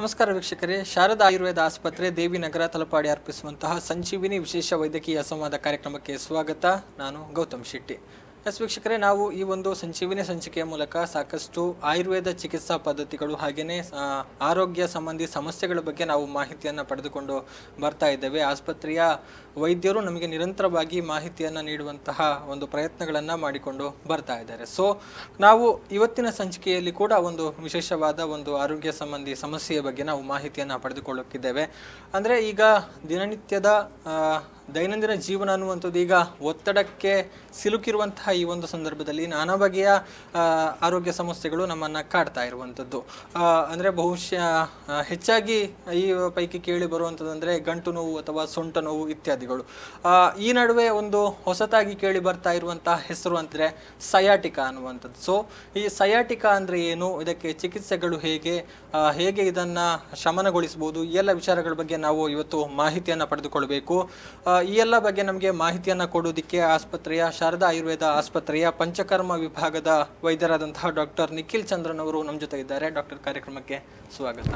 ನಮಸ್ಕಾರ ವೀಕ್ಷಕರೇ ಶಾರದಾ ಆಯುರ್ವೇದ ಆಸ್ಪತ್ರೆ ದೇವಿನಗರ ತಲಪಾಡಿ ಅರ್ಪಿಸುವಂತಹ ಸಂಜೀವಿನಿ ವಿಶೇಷ ವೈದ್ಯಕೀಯ ಸಂವಾದ ಕಾರ್ಯಕ್ರಮಕ್ಕೆ ಸ್ವಾಗತ ನಾನು ಗೌತಮ್ ಶೆಟ್ಟಿ ಎಸ್ ವೀಕ್ಷಕರೇ ನಾವು ಈ ಒಂದು ಸಂಜೀವಿನಿ ಸಂಚಿಕೆಯ ಮೂಲಕ ಸಾಕಷ್ಟು ಆಯುರ್ವೇದ ಚಿಕಿತ್ಸಾ ಪದ್ಧತಿಗಳು ಹಾಗೆಯೇ ಆ, ಆರೋಗ್ಯ ಸಂಬಂಧಿ ಸಮಸ್ಯೆಗಳ ಬಗ್ಗೆ ನಾವು ಮಾಹಿತಿಯನ್ನು ಪಡೆದುಕೊಂಡು ಬರ್ತಾ ಇದ್ದೇವೆ ಆಸ್ಪತ್ರೆಯ ವೈದ್ಯರು ನಮಗೆ ನಿರಂತರವಾಗಿ ಮಾಹಿತಿಯನ್ನು ನೀಡುವಂತಹ ಒಂದು ಪ್ರಯತ್ನಗಳನ್ನು ಮಾಡಿಕೊಂಡು ಬರ್ತಾ ಇದ್ದಾರೆ ಸೊ ನಾವು ಇವತ್ತಿನ ಸಂಚಿಕೆಯಲ್ಲಿ ಕೂಡ ಒಂದು ವಿಶೇಷವಾದ ಒಂದು ಆರೋಗ್ಯ ಸಂಬಂಧಿ ಸಮಸ್ಯೆಯ ಬಗ್ಗೆ ನಾವು ಮಾಹಿತಿಯನ್ನು ಪಡೆದುಕೊಳ್ಳುತ್ತಿದ್ದೇವೆ ಅಂದರೆ ಈಗ ದಿನನಿತ್ಯದ ಆ, ದೈನಂದಿನ ಜೀವನ ಅನ್ನುವಂಥದ್ದು ಈಗ ಒತ್ತಡಕ್ಕೆ ಸಿಲುಕಿರುವಂತಹ ಈ ಒಂದು ಸಂದರ್ಭದಲ್ಲಿ ನಾನಾ ಬಗೆಯ ಆ, ಆರೋಗ್ಯ ಸಮಸ್ಯೆಗಳು ನಮ್ಮನ್ನು ಕಾಡ್ತಾ ಇರುವಂಥದ್ದು ಆ, ಅಂದರೆ ಬಹುಶಃ ಆ, ಹೆಚ್ಚಾಗಿ ಈ ಪೈಕಿ ಕೇಳಿ ಬರುವಂಥದ್ದು ಅಂದರೆ ಗಂಟು ನೋವು ಅಥವಾ ಸೊಂಟ ನೋವು ಇತ್ಯಾದಿಗಳು ಆ, ಈ ನಡುವೆ ಒಂದು ಹೊಸತಾಗಿ ಕೇಳಿ ಬರ್ತಾ ಇರುವಂತಹ ಹೆಸರು ಅಂದರೆ ಸಯಾಟಿಕಾ ಅನ್ನುವಂಥದ್ದು ಸೊ ಈ ಸಯಾಟಿಕಾ ಅಂದರೆ ಏನು ಇದಕ್ಕೆ ಚಿಕಿತ್ಸೆಗಳು ಹೇಗೆ ಆ, ಹೇಗೆ ಇದನ್ನು ಶಮನಗೊಳಿಸಬಹುದು ಈ ಎಲ್ಲ ವಿಚಾರಗಳ ಬಗ್ಗೆ ನಾವು ಇವತ್ತು ಮಾಹಿತಿಯನ್ನು ಪಡೆದುಕೊಳ್ಬೇಕು ಆ, ಈ ಎಲ್ಲ ಬಗ್ಗೆ ನಮಗೆ ಮಾಹಿತಿಯನ್ನು ಕೊಡೋದಕ್ಕೆ ಆಸ್ಪತ್ರೆಯ ಶಾರದಾ ಆಯುರ್ವೇದ ಆಸ್ಪತ್ರೆಯ ಪಂಚಕರ್ಮ ವಿಭಾಗದ ವೈದ್ಯರಾದಂತಹ ಡಾಕ್ಟರ್ ನಿಖಿಲ್ ಚಂದ್ರನ್ ಅವರು ನಮ್ಮ ಜೊತೆ ಇದ್ದಾರೆ ಡಾಕ್ಟರ್ ಕಾರ್ಯಕ್ರಮಕ್ಕೆ ಸ್ವಾಗತ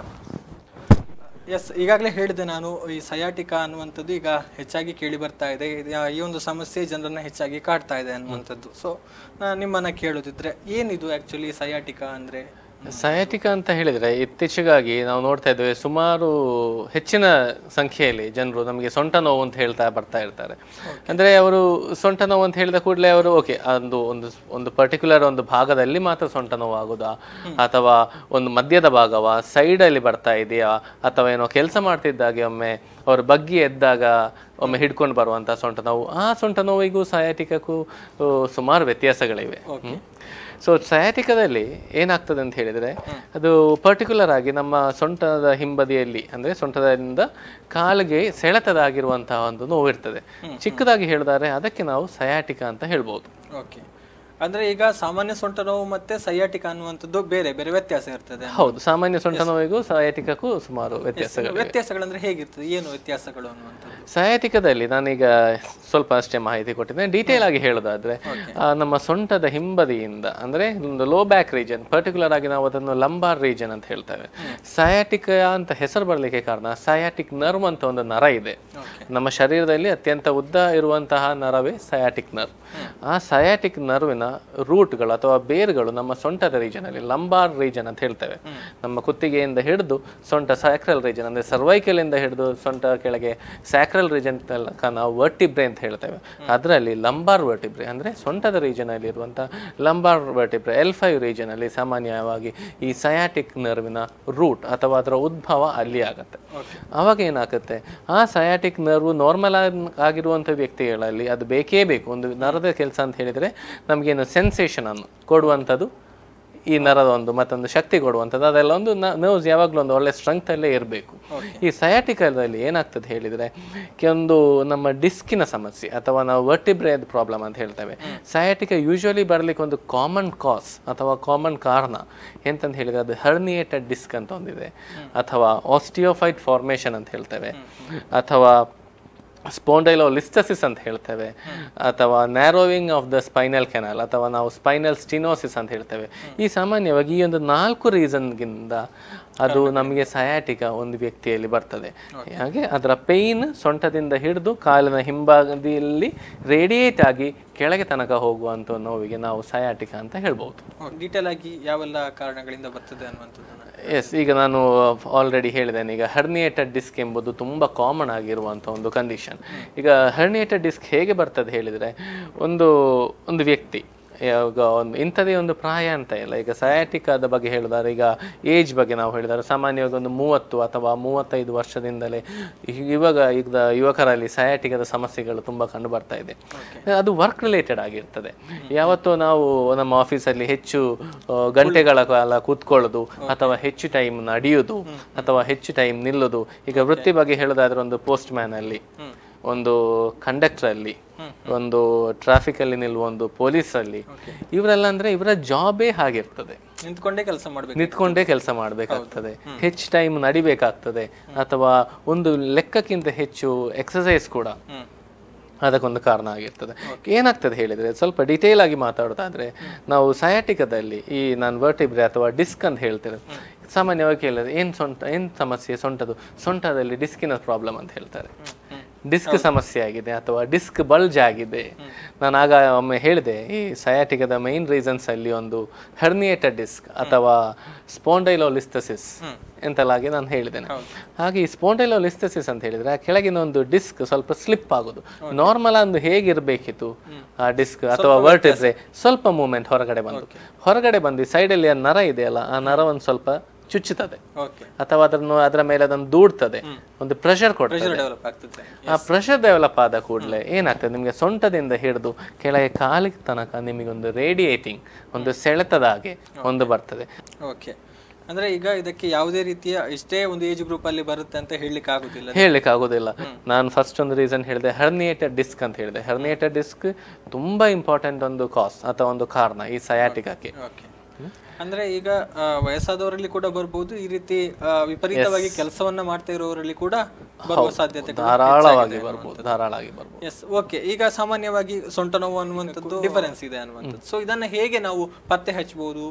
ಎಸ್ ಈಗಾಗಲೇ ಹೇಳಿದೆ ನಾನು ಈ ಸಯಾಟಿಕಾ ಅನ್ನುವಂಥದ್ದು ಈಗ ಹೆಚ್ಚಾಗಿ ಕೇಳಿ ಬರ್ತಾ ಇದೆ ಇದು ಯಾ- ಈ ಒಂದು ಸಮಸ್ಯೆ ಜನರನ್ನ ಹೆಚ್ಚಾಗಿ ಕಾಡ್ತಾ ಇದೆ ಅನ್ನುವಂಥದ್ದು ಸೊ ನಿಮ್ಮನ್ನ ಕೇಳೋದಿದ್ರೆ ಏನಿದು ಆಕ್ಚುಲಿ ಸಯಾಟಿಕಾ ಅಂದ್ರೆ ಸಯಾಟಿಕ ಅಂತ ಹೇಳಿದ್ರೆ ಇತ್ತೀಚೆಗಾಗಿ ನಾವು ನೋಡ್ತಾ ಇದ್ದೇವೆ ಸುಮಾರು ಹೆಚ್ಚಿನ ಸಂಖ್ಯೆಯಲ್ಲಿ ಜನರು ನಮಗೆ ಸೊಂಟ ನೋವು ಅಂತ ಹೇಳ್ತಾ ಬರ್ತಾ ಇರ್ತಾರೆ ಅಂದ್ರೆ ಅವರು ಸೊಂಟ ನೋವು ಅಂತ ಹೇಳಿದ ಕೂಡಲೇ ಅವರು ಓಕೆ ಒಂದು ಒಂದು ಒಂದು ಪರ್ಟಿಕ್ಯುಲರ್ ಒಂದು ಭಾಗದಲ್ಲಿ ಮಾತ್ರ ಸೊಂಟ ನೋವು ಆಗುದಾ ಅಥವಾ ಒಂದು ಮಧ್ಯದ ಭಾಗವ ಸೈಡ್ ಅಲ್ಲಿ ಬರ್ತಾ ಇದೆಯಾ ಅಥವಾ ಏನೋ ಕೆಲಸ ಮಾಡ್ತಿದ್ದಾಗೆ ಒಮ್ಮೆ ಅವರು ಬಗ್ಗಿ ಎದ್ದಾಗ ಒಮ್ಮೆ ಹಿಡ್ಕೊಂಡು ಬರುವಂತ ಸೊಂಟ ನೋವು ಆ ಸೊಂಟ ನೋವಿಗೂ ಸಯಾಟಿಕಕ್ಕೂ ಆ, ಸುಮಾರು ವ್ಯತ್ಯಾಸಗಳಿವೆ ಹ್ಮ್. ಸೊ ಸಯಾಟಿಕದಲ್ಲಿ ಏನಾಗ್ತದೆ ಅಂತ ಹೇಳಿದ್ರೆ ಅದು ಪರ್ಟಿಕ್ಯುಲರ್ ಆಗಿ ನಮ್ಮ ಸೊಂಟದ ಹಿಂಬದಿಯಲ್ಲಿ ಅಂದ್ರೆ ಸೊಂಟದಿಂದ ಕಾಲಿಗೆ ಸೆಳೆತದಾಗಿರುವಂತಹ ಒಂದು ನೋವು ಇರ್ತದೆ ಚಿಕ್ಕದಾಗಿ ಹೇಳಿದರೆ ಅದಕ್ಕೆ ನಾವು ಸಯಾಟಿಕ ಅಂತ ಹೇಳ್ಬೋದು ಓಕೆ ಅಂದ್ರೆ ಈಗ ಸಾಮಾನ್ಯ ಸೊಂಟ ನೋವು ಮತ್ತೆ ಸಯಾಟಿಕಾ ಅನ್ನುವಂಥದ್ದು ಬೇರೆ ಬೇರೆ ವ್ಯತ್ಯಾಸ ಇರ್ತದೆ ಹೌದು ಸಾಮಾನ್ಯ ಸೊಂಟ ನೋವಿಗೂ ಸಯಾಟಿಕಕ್ಕೂ ಸುಮಾರು ವ್ಯತ್ಯಾಸಗಳು ವ್ಯತ್ಯಾಸಗಳಂದ್ರೆ ಹೇಗಿರ್ತದೆ ಏನು ವ್ಯತ್ಯಾಸಗಳು ಅನ್ನುವಂಥದ್ದು ಸಯಾಟಿಕದಲ್ಲಿ ನಾನೀಗ ಸ್ವಲ್ಪ ಅಷ್ಟೇ ಮಾಹಿತಿ ಕೊಟ್ಟಿದ್ದೇನೆ ಡೀಟೇಲ್ ಆಗಿ ಹೇಳೋದಾದ್ರೆ ಆ, ನಮ್ಮ ಸೊಂಟದ ಹಿಂಬದಿಯಿಂದ ಅಂದ್ರೆ ಒಂದು ಲೋ ಬ್ಯಾಕ್ ರೀಜನ್ ಪರ್ಟಿಕ್ಯುಲರ್ ಆಗಿ ನಾವು ಅದನ್ನು ಲಂಬಾರ್ ರೀಜನ್ ಅಂತ ಹೇಳ್ತೇವೆ ಸಯಾಟಿಕ್ ಅಂತ ಹೆಸರು ಬರಲಿಕ್ಕೆ ಕಾರಣ ಸಯಾಟಿಕ್ ನರ್ವ್ ಅಂತ ಒಂದು ನರ ಇದೆ ನಮ್ಮ ಶರೀರದಲ್ಲಿ ಅತ್ಯಂತ ಉದ್ದ ಇರುವಂತಹ ನರವೇ ಸಯಾಟಿಕ್ ನರ್ವ್ ಆ ಸಯಾಟಿಕ್ ನರ್ವಿನ ರೂಟ್ಗಳು ಅಥವಾ ಬೇರುಗಳು ನಮ್ಮ ಸೊಂಟದ ರೀಜನ್ ಅಲ್ಲಿ ಲಂಬಾರ್ ರೀಜನ್ ಅಂತ ಹೇಳ್ತೇವೆ ನಮ್ಮ ಕುತ್ತಿಗೆಯಿಂದ ಹಿಡಿದು ಸೊಂಟ ಸ್ಯಾಕ್ರಲ್ ರೀಜನ್ ಅಂದ್ರೆ ಸರ್ವೈಕಲ್ ಇಂದ ಹಿಡಿದು ಸೊಂಟ ಕೆಳಗೆ ಸ್ಯಾಕ್ರಲ್ ರೀಜನ್ ತನಕ ನಾವು ವರ್ಟಿಬ್ರೆ ಅಂತ ಹೇಳ್ತೇವೆ ಅದರಲ್ಲಿ ಲಂಬಾರ್ ವರ್ಟಿಬ್ರೆ ಅಂದ್ರೆ ಸೊಂಟದ ರೀಜನ್ ಅಲ್ಲಿ ಇರುವಂತಹ lumbar vertebrae L five region ಅಲ್ಲಿ ಸಾಮಾನ್ಯವಾಗಿ ಈ ಸಯಾಟಿಕ್ ನರ್ವಿನ ರೂಟ್ ಅಥವಾ ಅದರ ಉದ್ಭವ ಅಲ್ಲಿ ಆಗುತ್ತೆ ಅವಾಗ ಏನಾಗುತ್ತೆ ಆ ಸಯಾಟಿಕ್ ನರ್ವ್ ನಾರ್ಮಲ್ ಆಗಿರುವಂಥ ವ್ಯಕ್ತಿಗಳಲ್ಲಿ ಅದು ಬೇಕೇ ಬೇಕು ಒಂದು ನರದ ಕೆಲಸ ಅಂತ ಹೇಳಿದ್ರೆ ನಮಗೇನು ಸೆನ್ಸೇಷನ್ ಅನ್ನು ಕೊಡುವಂಥದ್ದು ಈ ನರದ ಒಂದು ಮತ್ತೊಂದು ಶಕ್ತಿ ಕೊಡುವಂಥದ್ದು ಅದೆಲ್ಲ ಒಂದು ನರ್ವ್ಸ್ ಯಾವಾಗಲೂ ಒಂದು ಒಳ್ಳೆ ಸ್ಟ್ರೆಂತ್ ಅಲ್ಲೇ ಇರಬೇಕು ಈ ಸಯಾಟಿಕಲ್ದಲ್ಲಿ ಏನಾಗ್ತದೆ ಹೇಳಿದ್ರೆ ಕೆಲವೊಂದು ನಮ್ಮ ಡಿಸ್ಕಿನ ಸಮಸ್ಯೆ ಅಥವಾ ನಾವು ವರ್ಟಿಬ್ರೇದ್ ಪ್ರಾಬ್ಲಮ್ ಅಂತ ಹೇಳ್ತೇವೆ ಸಯಾಟಿಕ ಯೂಶುವಲಿ ಬರ್ಲಿಕ್ಕೆ ಒಂದು ಕಾಮನ್ ಕಾಸ್ ಅಥವಾ ಕಾಮನ್ ಕಾರಣ ಎಂತಂತ ಹೇಳಿದ್ರೆ ಅದು ಹರ್ನಿಯೇಟೆಡ್ ಡಿಸ್ಕ್ ಅಂತ ಒಂದಿದೆ ಅಥವಾ ಆಸ್ಟಿಯೋಫೈಟ್ ಫಾರ್ಮೇಷನ್ ಅಂತ ಹೇಳ್ತೇವೆ ಅಥವಾ ಸ್ಪೋಂಡೈಲೋಲಿಸ್ಟಸಿಸ್ ಅಂತ ಹೇಳ್ತೇವೆ ಅಥವಾ narrowing of the spinal canal ಅಥವಾ ನಾವು ಸ್ಪೈನಲ್ ಸ್ಟಿನೋಸಿಸ್ ಅಂತ ಹೇಳ್ತೇವೆ ಈ ಸಾಮಾನ್ಯವಾಗಿ ಈ ಒಂದು ನಾಲ್ಕು ರೀಸನ್ಗಿಂದ ಅದು ನಮಗೆ ಸಯಾಟಿಕ ಒಂದು ವ್ಯಕ್ತಿಯಲ್ಲಿ ಬರ್ತದೆ ಹಾಗೆ ಅದರ ಪೇಯ್ನ್ ಸೊಂಟದಿಂದ ಹಿಡಿದು ಕಾಲಿನ ಹಿಂಭಾಗದಲ್ಲಿ ರೇಡಿಯೇಟ್ ಆಗಿ ಕೆಳಗೆ ತನಕ ಹೋಗುವಂಥ ನೋವಿಗೆ ನಾವು ಸಯಾಟಿಕ ಅಂತ ಹೇಳ್ಬೋದು ಡೀಟೇಲ್ ಆಗಿ ಯಾವೆಲ್ಲ ಕಾರಣಗಳಿಂದ ಬರ್ತದೆ ಅನ್ನುವಂಥದ್ದನ್ನ ಎಸ್ ಈಗ ನಾನು ಆಲ್ರೆಡಿ ಹೇಳಿದ್ದೇನೆ ಈಗ ಹರ್ನಿಯೇಟೆಡ್ ಡಿಸ್ಕ್ ಎಂಬುದು ತುಂಬ ಕಾಮನ್ ಆಗಿರುವಂಥ ಒಂದು ಕಂಡೀಷನ್ ಈಗ ಹರ್ನಿಯೇಟೆಡ್ ಡಿಸ್ಕ್ ಹೇಗೆ ಬರ್ತದೆ ಹೇಳಿದರೆ ಒಂದು ಒಂದು ವ್ಯಕ್ತಿ ಈಗ ಒಂದು ಇಂಥದೇ ಒಂದು ಪ್ರಾಯ ಅಂತ ಇಲ್ಲ ಈಗ ಸಯಾಟಿಕಾದ ಬಗ್ಗೆ ಹೇಳಿದಾರೆ ಈಗ ಏಜ್ ಬಗ್ಗೆ ನಾವು ಹೇಳಿದರೆ ಸಾಮಾನ್ಯವಾಗಿ ಒಂದು ಮೂವತ್ತು ಅಥವಾ ಮೂವತ್ತೈದು ವರ್ಷದಿಂದಲೇ ಇವಾಗ ಈಗ ಯುವಕರಲ್ಲಿ ಸಯಾಟಿಕದ ಸಮಸ್ಯೆಗಳು ತುಂಬ ಕಂಡು ಬರ್ತಾ ಇದೆ ಅದು ವರ್ಕ್ ರಿಲೇಟೆಡ್ ಆಗಿರ್ತದೆ ಯಾವತ್ತೂ ನಾವು ನಮ್ಮ ಆಫೀಸಲ್ಲಿ ಹೆಚ್ಚು ಆ, ಗಂಟೆಗಳ ಕಾಲ ಕೂತ್ಕೊಳ್ಳೋದು ಅಥವಾ ಹೆಚ್ಚು ಟೈಮ್ ನಡೆಯೋದು ಅಥವಾ ಹೆಚ್ಚು ಟೈಮ್ ನಿಲ್ಲೋದು ಈಗ ವೃತ್ತಿ ಬಗ್ಗೆ ಹೇಳೋದಾದ್ರೆ ಒಂದು ಪೋಸ್ಟ್ ಮ್ಯಾನ್ ಅಲ್ಲಿ ಒಂದು ಕಂಡಕ್ಟರ್ ಅಲ್ಲಿ ಒಂದು ಟ್ರಾಫಿಕ್ ಅಲ್ಲಿ ನಿಲ್ಲುವ ಒಂದು ಪೊಲೀಸ್ ಅಲ್ಲಿ ಇವರೆಲ್ಲ ಅಂದ್ರೆ ಇವರ ಜಾಬೇ ಹಾಗಿರ್ತದೆ ನಿಂತ್ಕೊಂಡೇ ಕೆಲಸ ಮಾಡ್ಬೇಕು ನಿಂತ್ಕೊಂಡೇ ಕೆಲಸ ಮಾಡಬೇಕಾಗ್ತದೆ ಹೆಚ್ಚು ಟೈಮ್ ನಡಿಬೇಕಾಗ್ತದೆ ಅಥವಾ ಒಂದು ಲೆಕ್ಕಕ್ಕಿಂತ ಹೆಚ್ಚು ಎಕ್ಸಸೈಸ್ ಕೂಡ ಹ್ಮ್ ಅದಕ್ಕೊಂದು ಕಾರಣ ಆಗಿರ್ತದೆ ಏನಾಗ್ತದೆ ಹೇಳಿದ್ರೆ ಸ್ವಲ್ಪ ಡಿಟೇಲ್ ಆಗಿ ಮಾತಾಡೋದಾದ್ರೆ ನಾವು ಸಯಾಟಿಕದಲ್ಲಿ ಈ ನಾನು ವರ್ಟಿಬ್ರೆ ಅಥವಾ ಡಿಸ್ಕ್ ಅಂತ ಹೇಳ್ತೇವೆ ಸಾಮಾನ್ಯವಾಗಿ ಕೇಳಿದ್ರೆ ಏನು ಸೊಂಟ ಏನು ಸಮಸ್ಯೆ ಸೊಂಟದು ಸೊಂಟದಲ್ಲಿ ಡಿಸ್ಕಿನ ಪ್ರಾಬ್ಲಮ್ ಅಂತ ಹೇಳ್ತಾರೆ ಡಿಸ್ಕ್ ಸಮಸ್ಯೆ ಆಗಿದೆ ಅಥವಾ ಡಿಸ್ಕ್ ಬಲ್ಜ್ ಆಗಿದೆ ನಾನು ಆಗ ಒಮ್ಮೆ ಹೇಳಿದೆ ಈ ಸಯಾಟಿಕದ ಮೈನ್ ರೀಸನ್ಸ್ ಅಲ್ಲಿ ಒಂದು ಹರ್ನಿಯೇಟೆಡ್ ಡಿಸ್ಕ್ ಅಥವಾ ಸ್ಪಾಂಡೈಲೋಲಿಸ್ತಸಿಸ್ ಎಂತೆಲ್ಲಾಗಿ ನಾನು ಹೇಳಿದ್ದೇನೆ ಹಾಗೆ ಈ ಸ್ಪಾಂಡೈಲೋಲಿಸ್ತಸಿಸ್ ಅಂತ ಹೇಳಿದ್ರೆ ಆ ಕೆಳಗಿನ ಒಂದು ಡಿಸ್ಕ್ ಸ್ವಲ್ಪ ಸ್ಲಿಪ್ ಆಗೋದು ನಾರ್ಮಲ್ ಒಂದು ಹೇಗಿರ್ಬೇಕಿತ್ತು ಆ ಡಿಸ್ಕ್ ಅಥವಾ ವರ್ಟಿದ್ರೆ ಸ್ವಲ್ಪ ಮೂವ್ಮೆಂಟ್ ಹೊರಗಡೆ ಬಂದು ಹೊರಗಡೆ ಬಂದು ಸೈಡಲ್ಲಿ ಆ ನರ ಇದೆಯಲ್ಲ ಆ ನರವನ್ನು ಸ್ವಲ್ಪ ಚುಚ್ಚುತ್ತದೆ ಓಕೆ ಅಥವಾ ಅದನ್ನು ಅದರ ಮೇಲೆ ಅದನ್ನು ದೂಡ್ತದೆ ಒಂದು ಪ್ರೆಷರ್ ಕೊಡ್ತದೆ ಡೆವಲಪ್ ಆಗ್ತದೆ ಆ ಪ್ರೆಷರ್ ಡೆವಲಪ್ ಆದ ಕೂಡಲೇ ಏನಾಗ್ತದೆ ನಿಮಗೆ ಸೊಂಟದಿಂದ ಹಿಡಿದು ಕೆಳಗೆ ಕಾಲಿಗೆ ತನಕ ನಿಮಗೆ ಒಂದು ರೇಡಿಯೇಟಿಂಗ್ ಒಂದು ಸೆಳೆತದ ಹಾಗೆ ಒಂದು ಬರ್ತದೆ ಓಕೆ ಅಂದ್ರೆ ಈಗ ಇದಕ್ಕೆ ಯಾವುದೇ ರೀತಿಯ ಇಷ್ಟೇ ಒಂದು ಏಜ್ ಗ್ರೂಪ್ ಅಲ್ಲಿ ಬರುತ್ತೆ ಅಂತ ಹೇಳಲಿಕ್ಕೆ ಆಗುದಿಲ್ಲ ಹೇಳಲಿಕ್ಕೆ ಆಗೋದಿಲ್ಲ ನಾನು ಫಸ್ಟ್ ಒಂದು ರೀಸನ್ ಹೇಳಿದೆ ಹರ್ನಿಯೇಟೆಡ್ ಡಿಸ್ಕ್ ಅಂತ ಹೇಳಿದೆ ಹರ್ನಿಯೇಟೆಡ್ ಡಿಸ್ಕ್ ತುಂಬಾ ಇಂಪಾರ್ಟೆಂಟ್ ಒಂದು ಕಾಸ್ ಅಥವಾ ಒಂದು ಕಾರಣ ಈ ಸಯಾಟಿಕಕ್ಕೆ ಓಕೆ ಅಂದ್ರೆ ಈಗ ಆ, ವಯಸ್ಸಾದವರಲ್ಲಿ ಕೂಡ ಬರ್ಬೋದು ಈ ರೀತಿ ಆ, ವಿಪರೀತವಾಗಿ ಕೆಲಸವನ್ನ ಮಾಡ್ತಾ ಇರೋರಲ್ಲಿ ಕೂಡ ಬರುವ ಸಾಧ್ಯತೆ ಧಾರಾಳವಾಗಿ ಬರ್ಬೋದು ಧಾರಾಳವಾಗಿ ಬರ್ಬೋದು ಎಸ್ ಓಕೆ ಈಗ ಸಾಮಾನ್ಯವಾಗಿ ಸೊಂಟ ನೋವು ಅನ್ನುವಂಥದ್ದು ಡಿಫರೆನ್ಸ್ ಇದೆ ಅನ್ನುವಂಥದ್ದು ಸೊ ಇದನ್ನ ಹೇಗೆ ನಾವು ಪತ್ತೆ ಹಚ್ಚಬಹುದು